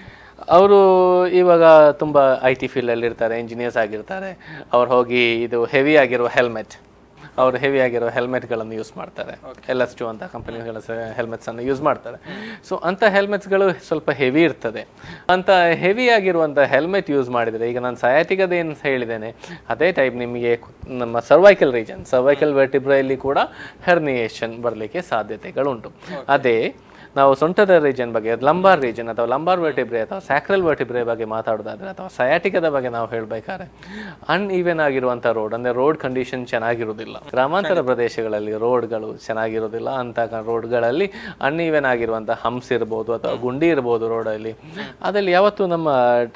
ಅವರು ಇವಾಗ ತುಂಬ ಐ ಟಿ ಫೀಲ್ಡಲ್ಲಿ ಇರ್ತಾರೆ ಇಂಜಿನಿಯರ್ಸ್ ಆಗಿರ್ತಾರೆ ಅವ್ರು ಹೋಗಿ ಇದು ಹೆವಿ ಆಗಿರುವ ಹೆಲ್ಮೆಟ್ ಅವರು ಹೆವಿ ಆಗಿರೋ ಹೆಲ್ಮೆಟ್ಗಳನ್ನು ಯೂಸ್ ಮಾಡ್ತಾರೆ ಎಲ್ ಎಸ್ ಟು ಅಂತ ಕಂಪನಿಗಳ ಹೆಲ್ಮೆಟ್ಸ್ ಅನ್ನು ಯೂಸ್ ಮಾಡ್ತಾರೆ ಸೊ ಅಂಥ ಹೆಲ್ಮೆಟ್ಸ್ಗಳು ಸ್ವಲ್ಪ ಹೆವಿ ಇರ್ತದೆ ಅಂತ ಹೆವಿ ಆಗಿರುವಂಥ ಹೆಲ್ಮೆಟ್ ಯೂಸ್ ಮಾಡಿದರೆ ಈಗ ನಾನು ಸಯಾಟಿಗದ ಏನು ಹೇಳಿದ್ದೇನೆ ಅದೇ ಟೈಪ್ ನಿಮಗೆ ಕು- ನಮ್ಮ ಸರ್ವೈಕಲ್ ರೀಜನ್ ಸರ್ವೈಕಲ್ ವೆರ್ಟಿಬ್ರಲ್ಲಿ ಕೂಡ ಹೆರ್ನಿಯೇಷನ್ ಬರಲಿಕ್ಕೆ ಸಾಧ್ಯತೆಗಳುಂಟು ಅದೇ ನಾವು ಸೊಂಟದ ರೀಜನ್ ಬಗ್ಗೆ ಲಂಬಾರ್ ರೀಜನ್ ಅಥವಾ ಲಂಬಾರ್ ವರ್ಟಿಬ್ರೆ ಅಥವಾ ಸ್ಯಾಕ್ರಲ್ ವರ್ಟಿಬ್ರೆ ಬಗ್ಗೆ ಮಾತಾಡೋದಾದ್ರೆ ಅಥವಾ ಸಯಾಟಿಕದ ಬಗ್ಗೆ ನಾವು ಹೇಳಬೇಕಾದ್ರೆ ಅನ್ ಈವೆನ್ ಆಗಿರುವಂಥ ರೋಡ್ ಅಂದರೆ ರೋಡ್ ಕಂಡೀಷನ್ ಚೆನ್ನಾಗಿರೋದಿಲ್ಲ ಗ್ರಾಮಾಂತರ ಪ್ರದೇಶಗಳಲ್ಲಿ ರೋಡ್ಗಳು ಚೆನ್ನಾಗಿರೋದಿಲ್ಲ ಅಂತ ರೋಡ್ಗಳಲ್ಲಿ ಅನ್ ಈವೆನ್ ಆಗಿರುವಂಥ ಹಂಪ್ಸ್ ಇರ್ಬೋದು ಅಥವಾ ಗುಂಡಿ ಇರ್ಬೋದು ರೋಡಲ್ಲಿ ಅದಲ್ಲಿ ಯಾವತ್ತೂ ನಮ್ಮ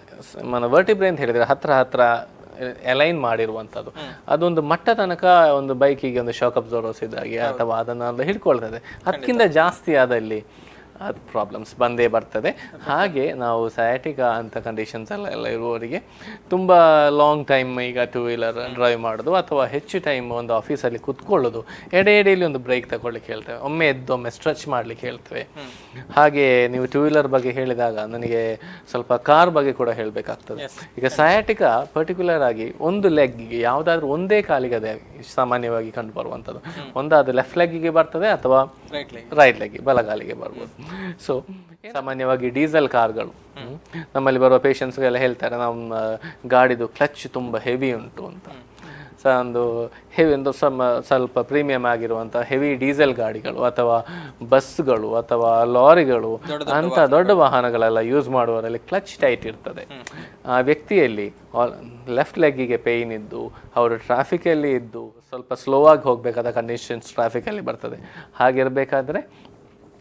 మన ವರ್ಟಿಬ್ರೆ ಅಂತ ಹೇಳಿದ್ರೆ ಹತ್ರ ಹತ್ರ ಅಲೈನ್ ಮಾಡಿರುವಂಥದ್ದು ಅದೊಂದು ಮಟ್ಟ ತನಕ ಒಂದು ಬೈಕಿಗೆ ಒಂದು ಶಾಕ್ ಅಬ್ಸರ್ವರ್ಸ್ ಇದ್ದಾಗೆ ಅಥವಾ ಅದನ್ನೆಲ್ಲ ಹಿಡ್ಕೊಳ್ತದೆ ಅದಕ್ಕಿಂತ ಜಾಸ್ತಿ ಆದಲ್ಲಿ ಅದು ಪ್ರಾಬ್ಲಮ್ಸ್ ಬಂದೇ ಬರ್ತದೆ ಹಾಗೆ ನಾವು ಸಯಾಟಿಕಾ ಅಂತ ಕಂಡೀಷನ್ಸ್ ಎಲ್ಲ ಎಲ್ಲ ಇರುವವರಿಗೆ ತುಂಬ ಲಾಂಗ್ ಟೈಮ್ ಈಗ ಟೂ ವೀಲರ್ ಡ್ರೈವ್ ಮಾಡೋದು ಅಥವಾ ಹೆಚ್ಚು ಟೈಮ್ ಒಂದು ಆಫೀಸಲ್ಲಿ ಕುತ್ಕೊಳ್ಳೋದು ಎಡೆ ಎಡೆಯಲ್ಲಿ ಒಂದು ಬ್ರೇಕ್ ತಗೊಳ್ಳಿಕ್ಕೆ ಹೇಳ್ತೇವೆ ಒಮ್ಮೆ ಎದ್ದು ಒಮ್ಮೆ ಸ್ಟ್ರೆಚ್ ಮಾಡ್ಲಿಕ್ಕೆ ಹೇಳ್ತೇವೆ ಹಾಗೆ ನೀವು ಟೂ ವೀಲರ್ ಬಗ್ಗೆ ಹೇಳಿದಾಗ ನನಗೆ ಸ್ವಲ್ಪ ಕಾರ್ ಬಗ್ಗೆ ಕೂಡ ಹೇಳಬೇಕಾಗ್ತದೆ ಈಗ ಸಯಾಟಿಕಾ ಪರ್ಟಿಕ್ಯುಲರ್ ಆಗಿ ಒಂದು ಲೆಗ್ಗಿಗೆ ಯಾವುದಾದ್ರೂ ಒಂದೇ ಕಾಲಿಗೆ ಅದೇ ಸಾಮಾನ್ಯವಾಗಿ ಕಂಡು ಬರುವಂಥದ್ದು ಒಂದಾದ ಲೆಫ್ಟ್ ಲೆಗ್ಗಿಗೆ ಬರ್ತದೆ ಅಥವಾ ರೈಟ್ ಲೈಕ್ ರೈಟ್ ಲೆಗ್ ಬಲಗಾಲಿಗೆ ಬರ್ಬೋದು ಸೊ ಸಾಮಾನ್ಯವಾಗಿ ಡೀಸೆಲ್ ಕಾರ್ಗಳು ಹ್ಮ್. ನಮ್ಮಲ್ಲಿ ಬರುವ ಪೇಷಂಟ್ಸ್ಗೆಲ್ಲ ಹೇಳ್ತಾರೆ ನಮ್ಮ ಗಾಡಿದು ಕ್ಲಚ್ ತುಂಬ ಹೆವಿ ಉಂಟು ಅಂತ ಸ ಒಂದು ಹೆವಿ ಒಂದು ಸಮ ಸ್ವಲ್ಪ ಪ್ರೀಮಿಯಂ ಆಗಿರುವಂಥ ಹೆವಿ ಡೀಸೆಲ್ ಗಾಡಿಗಳು ಅಥವಾ ಬಸ್ಗಳು ಅಥವಾ ಲಾರಿಗಳು ಅಂತ ದೊಡ್ಡ ವಾಹನಗಳೆಲ್ಲ ಯೂಸ್ ಮಾಡುವವರಲ್ಲಿ ಕ್ಲಚ್ ಟೈಟ್ ಇರ್ತದೆ ಆ ವ್ಯಕ್ತಿಯಲ್ಲಿ ಲೆಫ್ಟ್ ಲೆಗ್ಗಿಗೆ ಪೇಯ್ನ್ ಇದ್ದು ಅವರು ಟ್ರಾಫಿಕಲ್ಲಿ ಇದ್ದು ಸ್ವಲ್ಪ ಸ್ಲೋ ಆಗಿ ಹೋಗಬೇಕಾದ ಕಂಡೀಷನ್ಸ್ ಟ್ರಾಫಿಕಲ್ಲಿ ಬರ್ತದೆ ಹಾಗಿರಬೇಕಾದ್ರೆ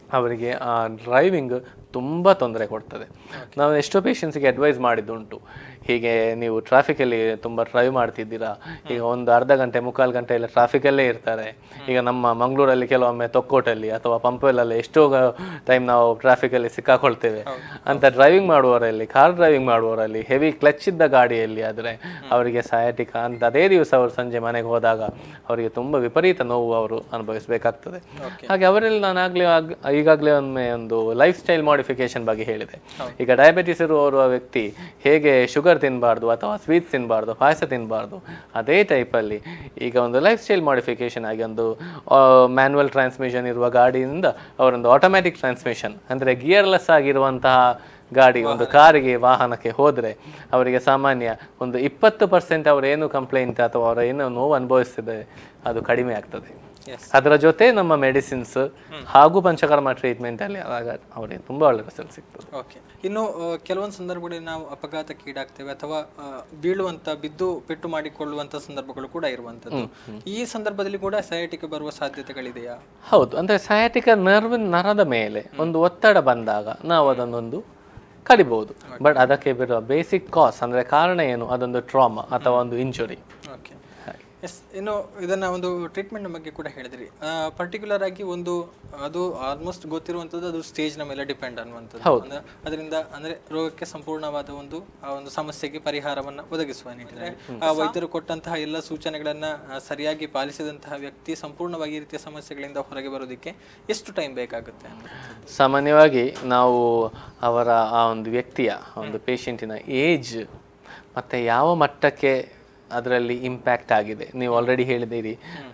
ಅವರಿಗೆ ಆ ಡ್ರೈವಿಂಗ್ ತುಂಬ ತೊಂದರೆ ಕೊಡ್ತದೆ ನಾವು ಎಷ್ಟೋ ಪೇಷಂಟ್ಸಿಗೆ ಅಡ್ವೈಸ್ ಮಾಡಿದ್ದುಂಟು ಹೀಗೆ ನೀವು ಟ್ರಾಫಿಕಲ್ಲಿ ತುಂಬ ಡ್ರೈವ್ ಮಾಡ್ತಿದ್ದೀರಾ ಈಗ ಒಂದು ಅರ್ಧ ಗಂಟೆ ಮುಕ್ಕಾಲು ಗಂಟೆ ಎಲ್ಲ ಟ್ರಾಫಿಕಲ್ಲೇ ಇರ್ತಾರೆ ಈಗ ನಮ್ಮ ಮಂಗಳೂರಲ್ಲಿ ಕೆಲವೊಮ್ಮೆ ತೊಕ್ಕೋಟಲ್ಲಿ ಅಥವಾ ಪಂಪೆಲ್ಲಲ್ಲಿ ಎಷ್ಟೋ ಟೈಮ್ ನಾವು ಟ್ರಾಫಿಕಲ್ಲಿ ಸಿಕ್ಕಾಕೊಳ್ತೇವೆ ಅಂತ ಡ್ರೈವಿಂಗ್ ಮಾಡುವವರಲ್ಲಿ ಕಾರ್ ಡ್ರೈವಿಂಗ್ ಮಾಡುವವರಲ್ಲಿ ಹೆವಿ ಕ್ಲಚ್ ಇದ್ದ ಗಾಡಿಯಲ್ಲಿ ಆದರೆ ಅವರಿಗೆ ಸಯಾಟಿಕ ಅಂತ ಅದೇ ದಿವಸ ಅವರು ಸಂಜೆ ಮನೆಗೆ ಹೋದಾಗ ಅವರಿಗೆ ತುಂಬ ವಿಪರೀತ ನೋವು ಅವರು ಅನುಭವಿಸಬೇಕಾಗ್ತದೆ ಹಾಗೆ ಅವರಲ್ಲಿ ನಾನು ಆಗ್ಲೇ ಆಗ್- ಈಗಾಗಲೇ ಒಮ್ಮೆ ಒಂದು ಲೈಫ್ ಸ್ಟೈಲ್ ಮಾಡಿಫಿಕೇಶನ್ ಬಗ್ಗೆ ಹೇಳಿದೆ ಈಗ ಡಯಾಬಿಟಿಸ್ ಇರುವವರು ಆ ವ್ಯಕ್ತಿ ಹೇಗೆ ಶುಗರ್ ತಿನ್ನಬಾರ್ದು ಅಥವಾ ಸ್ವೀಟ್ಸ್ ತಿನ್ನಬಾರ್ದು ಪಾಯಸ ತಿನ್ನಬಾರ್ದು ಅದೇ ಟೈಪಲ್ಲಿ ಈಗ ಒಂದು ಲೈಫ್ ಸ್ಟೈಲ್ ಮಾಡಿಫಿಕೇಶನ್ ಆಗಿ ಒಂದು ಮ್ಯಾನ್ಯುವಲ್ ಟ್ರಾನ್ಸ್ಮಿಷನ್ ಇರುವ ಗಾಡಿಯಿಂದ ಅವರೊಂದು ಆಟೋಮ್ಯಾಟಿಕ್ ಟ್ರಾನ್ಸ್ಮಿಷನ್ ಅಂದರೆ ಗಿಯರ್ಲೆಸ್ ಆಗಿರುವಂತಹ ಗಾಡಿ ಒಂದು ಕಾರಿಗೆ ವಾಹನಕ್ಕೆ ಹೋದರೆ ಅವರಿಗೆ ಸಾಮಾನ್ಯ ಒಂದು ಇಪ್ಪತ್ತು ಪರ್ಸೆಂಟ್ ಅವರೇನು ಕಂಪ್ಲೇಂಟ್ ಅಥವಾ ಅವರ ಏನು ನೋವು ಅನುಭವಿಸ್ತಿದೆ ಅದು ಕಡಿಮೆ ಆಗ್ತದೆ ಎಸ್ ಅದರ ಜೊತೆ ನಮ್ಮ ಮೆಡಿಸಿನ್ಸ್ ಹಾಗೂ ಪಂಚಕರ್ಮ ಟ್ರೀಟ್ಮೆಂಟ್ ಅಲ್ಲಿ ಆಗ ಅವರಿಗೆ ತುಂಬಾ ಒಳ್ಳೆ ರಿಸಲ್ಟ್ ಸಿಗ್ತದೆ ಓಕೆ ಇನ್ನು ಆ, ಕೆಲವೊಂದು ಸಂದರ್ಭಗಳಲ್ಲಿ ನಾವು ಅಪಘಾತಕ್ಕೆ ಈಡಾಗ್ತೇವೆ ಅಥವಾ ಆ, ಬೀಳುವಂತ ಬಿದ್ದು ಪೆಟ್ಟು ಮಾಡಿಕೊಳ್ಳುವಂತ ಸಂದರ್ಭಗಳು ಕೂಡ ಇರುವಂತದ್ದು ಈ ಸಂದರ್ಭದಲ್ಲಿ ಕೂಡ ಸಯಾಟಿಕೆ ಬರುವ ಸಾಧ್ಯತೆಗಳಿದೆಯಾ ಹೌದು ಅಂದ್ರೆ ಸಯಾಟಿಕ ನರ್ವ್ ನರದ ಮೇಲೆ ಒಂದು ಒತ್ತಡ ಬಂದಾಗ ನಾವು ಅದನ್ನೊಂದು ಕಡಿಬಹುದು ಬಟ್ ಅದಕ್ಕೆ ಬರುವ ಬೇಸಿಕ್ ಕಾಸ್ ಅಂದ್ರೆ ಕಾರಣ ಏನು ಅದೊಂದು ಟ್ರಾಮಾ ಅಥವಾ ಒಂದು ಇಂಜುರಿ ಓಕೆ ಎಸ್ ಇನ್ನು ಇದನ್ನ ಒಂದು ಟ್ರೀಟ್ಮೆಂಟ್ ಬಗ್ಗೆ ಕೂಡ ಹೇಳಿದ್ರಿ ಪರ್ಟಿಕ್ಯುಲರ್ ಆಗಿ ಒಂದು ಅದು ಆಲ್ಮೋಸ್ಟ್ ಗೊತ್ತಿರುವಂಥದ್ದು ಅದು ಸ್ಟೇಜ್ನ ಮೇಲೆ ಡಿಪೆಂಡ್ ಅನ್ನುವಂಥದ್ದು ಅಂದ್ರೆ ಅದರಿಂದ ಅಂದ್ರೆ ರೋಗಕ್ಕೆ ಸಂಪೂರ್ಣವಾದ ಒಂದು ಆ ಒಂದು ಸಮಸ್ಯೆಗೆ ಪರಿಹಾರವನ್ನ ಒದಗಿಸುವ ನಿಟ್ಟಿನಲ್ಲಿ ಆ ವೈದ್ಯರು ಕೊಟ್ಟಂತಹ ಎಲ್ಲ ಸೂಚನೆಗಳನ್ನ ಆ, ಸರಿಯಾಗಿ ಪಾಲಿಸಿದಂತಹ ವ್ಯಕ್ತಿ ಸಂಪೂರ್ಣವಾಗಿ ಈ ರೀತಿಯ ಸಮಸ್ಯೆಗಳಿಂದ ಹೊರಗೆ ಬರೋದಕ್ಕೆ ಎಷ್ಟು ಟೈಮ್ ಬೇಕಾಗುತ್ತೆ ಅನ್ನುವಂಥದ್ದು. ಸಾಮಾನ್ಯವಾಗಿ ನಾವು ಅವರ ಆ ಒಂದು ವ್ಯಕ್ತಿಯ ಒಂದು ಪೇಷಂಟಿನ ಏಜ್ ಮತ್ತೆ ಯಾವ ಮಟ್ಟಕ್ಕೆ ಅದರಲ್ಲಿ ಇಂಪ್ಯಾಕ್ಟ್ ಆಗಿದೆ ನೀವು ಆಲ್ರೆಡಿ ಹೇಳಿದ್ದೀರಿ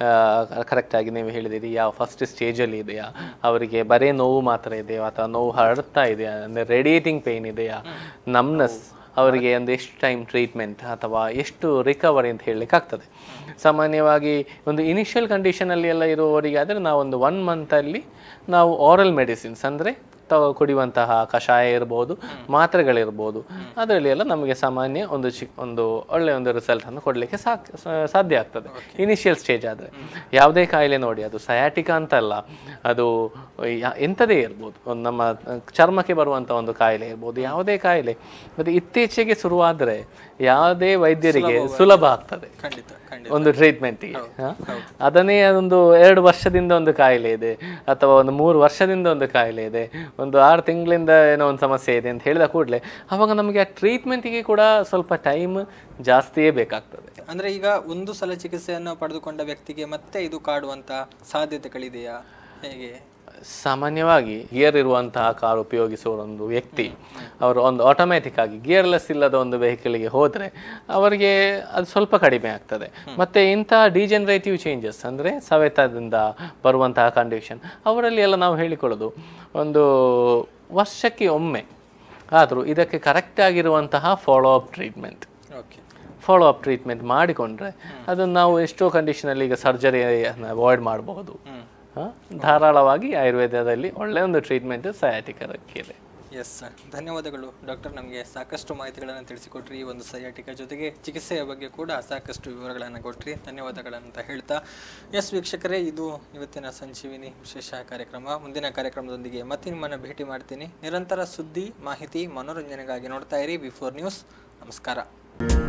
ಕರೆಕ್ಟ್ ಆಗಿ ನೀವು ಹೇಳಿದ್ದೀರಿ ಯಾವ ಫಸ್ಟ್ ಸ್ಟೇಜಲ್ಲಿ ಇದೆಯಾ ಅವರಿಗೆ ಬರೇ ನೋವು ಮಾತ್ರ ಇದೆಯಾ ಅಥವಾ ನೋವು ಹರಡ್ತಾ ಇದೆಯಾ ಅಂದರೆ ರೇಡಿಯೇಟಿಂಗ್ ಪೇನ್ ಇದೆಯಾ ನಮ್ನೆಸ್ ಅವರಿಗೆ ಒಂದು ಎಷ್ಟು ಟೈಮ್ ಟ್ರೀಟ್ಮೆಂಟ್ ಅಥವಾ ಎಷ್ಟು ರಿಕವರಿ ಅಂತ ಹೇಳಲಿಕ್ಕೆ ಆಗ್ತದೆ ಸಾಮಾನ್ಯವಾಗಿ ಒಂದು ಇನಿಷಿಯಲ್ ಕಂಡೀಷನಲ್ಲಿ ಎಲ್ಲ ಇರುವವರಿಗೆ ಆದರೆ ನಾವೊಂದು ಒನ್ ಮಂತಲ್ಲಿ ನಾವು ಆರಲ್ ಮೆಡಿಸಿನ್ಸ್ ಅಂದರೆ ತಗೋ ಕುಡಿಯುವಂತಹ ಕಷಾಯ ಇರ್ಬೋದು ಮಾತ್ರೆಗಳಿರ್ಬೋದು ಅದರಲ್ಲಿ ಎಲ್ಲ ನಮಗೆ ಸಾಮಾನ್ಯ ಒಂದು ಚಿ ಒಂದು ಒಳ್ಳೆ ಒಂದು ರಿಸಲ್ಟ್ ಅನ್ನು ಕೊಡಲಿಕ್ಕೆ ಸಾಕ್ ಸ- ಸಾಧ್ಯ ಆಗ್ತದೆ ಇನಿಷಿಯಲ್ ಸ್ಟೇಜ್ ಆದರೆ ಯಾವುದೇ ಕಾಯಿಲೆ ನೋಡಿ ಅದು ಸಯಾಟಿಕಾ ಅಂತಲ್ಲ ಅದು ಯಾ- ಎಂಥದೇ ಇರ್ಬೋದು ಒಂದು ನಮ್ಮ ಚರ್ಮಕ್ಕೆ ಬರುವಂಥ ಒಂದು ಕಾಯಿಲೆ ಇರ್ಬೋದು ಯಾವುದೇ ಕಾಯಿಲೆ ಅದು ಇತ್ತೀಚೆಗೆ ಶುರುವಾದರೆ ಯಾವುದೇ ವೈದ್ಯರಿಗೆ ಸುಲಭ ಆಗ್ತದೆ ಖಂಡಿತ ಖಂಡಿತ ಒಂದು ಟ್ರೀಟ್ಮೆಂಟಿಗೆ ಅದನ್ನೇ ಒಂದು ಎರಡು ವರ್ಷದಿಂದ ಒಂದು ಕಾಯಿಲೆ ಇದೆ ಅಥವಾ ಒಂದು ಮೂರು ವರ್ಷದಿಂದ ಒಂದು ಕಾಯಿಲೆ ಇದೆ ಒಂದು ಆರು ತಿಂಗಳಿಂದ ಏನೋ ಒಂದು ಸಮಸ್ಯೆ ಇದೆ ಅಂತ ಹೇಳಿದ ಕೂಡಲೇ ಅವಾಗ ನಮಗೆ ಆ ಟ್ರೀಟ್ಮೆಂಟಿಗೆ ಕೂಡ ಸ್ವಲ್ಪ ಟೈಮ್ ಜಾಸ್ತಿಯೇ ಬೇಕಾಗ್ತದೆ ಅಂದ್ರೆ ಈಗ ಒಂದು ಸಲ ಚಿಕಿತ್ಸೆಯನ್ನು ಪಡೆದುಕೊಂಡ ವ್ಯಕ್ತಿಗೆ ಮತ್ತೆ ಇದು ಕಾಡುವಂತ ಸಾಧ್ಯತೆಗಳಿದೆಯಾ ಹೇಗೆ ಸಾಮಾನ್ಯವಾಗಿ ಗಿಯರ್ ಇರುವಂತಹ ಕಾರ್ ಉಪಯೋಗಿಸುವ ಒಂದು ವ್ಯಕ್ತಿ ಅವರು ಒಂದು ಆಟೋಮ್ಯಾಟಿಕ್ ಆಗಿ ಗಿಯರ್ಲೆಸ್ ಇಲ್ಲದ ಒಂದು ವೆಹಿಕಲ್ಗೆ ಹೋದರೆ ಅವರಿಗೆ ಅದು ಸ್ವಲ್ಪ ಕಡಿಮೆ ಆಗ್ತದೆ ಮತ್ತೆ ಇಂತಹ ಡಿಜೆನರೇಟಿವ್ ಚೇಂಜಸ್ ಅಂದರೆ ಸವೆತದಿಂದ ಬರುವಂತಹ ಕಂಡೀಷನ್ ಅವರಲ್ಲಿ ಎಲ್ಲ ನಾವು ಹೇಳಿಕೊಳ್ಳೋದು ಒಂದು ವರ್ಷಕ್ಕೆ ಒಮ್ಮೆ ಆದರೂ ಇದಕ್ಕೆ ಕರೆಕ್ಟ್ ಆಗಿರುವಂತಹ follow up treatment okay follow up treatment ಮಾಡಿಕೊಂಡ್ರೆ ಅದನ್ನು ನಾವು ಎಷ್ಟೋ ಕಂಡೀಷನಲ್ಲಿ ಈಗ ಸರ್ಜರಿ ಅವಾಯ್ಡ್ ಮಾಡಬಹುದು ಹ? ಧಾರಾಳವಾಗಿ ಆಯುರ್ವೇದದಲ್ಲಿ ಒಳ್ಳೆಯ ಒಂದು ಟ್ರೀಟ್ಮೆಂಟ್ ಸಯಾಟಿಕರಕ್ಕೆ ಇದೆ ಎಸ್ ಧನ್ಯವಾದಗಳು ಡಾಕ್ಟರ್ ನಮಗೆ ಸಾಕಷ್ಟು ಮಾಹಿತಿಗಳನ್ನು ತಿಳಿಸಿಕೊಟ್ರಿ ಈ ಒಂದು ಸಯಾಟಿಕ ಜೊತೆಗೆ ಚಿಕಿತ್ಸೆಯ ಬಗ್ಗೆ ಕೂಡ ಸಾಕಷ್ಟು ವಿವರಗಳನ್ನು ಕೊಟ್ರಿ ಧನ್ಯವಾದಗಳಂತ ಹೇಳ್ತಾ ಎಸ್ ವೀಕ್ಷಕರೇ ಇದು ಇವತ್ತಿನ ಸಂಜೀವಿನಿ ವಿಶೇಷ ಕಾರ್ಯಕ್ರಮ ಮುಂದಿನ ಕಾರ್ಯಕ್ರಮದೊಂದಿಗೆ ಮತ್ತೆ ನಿಮ್ಮನ್ನು ಭೇಟಿ ಮಾಡ್ತೀನಿ ನಿರಂತರ ಸುದ್ದಿ ಮಾಹಿತಿ ಮನೋರಂಜನೆಗಾಗಿ ನೋಡ್ತಾ ಇರಿ ಬಿಫೋರ್ ನ್ಯೂಸ್ ನಮಸ್ಕಾರ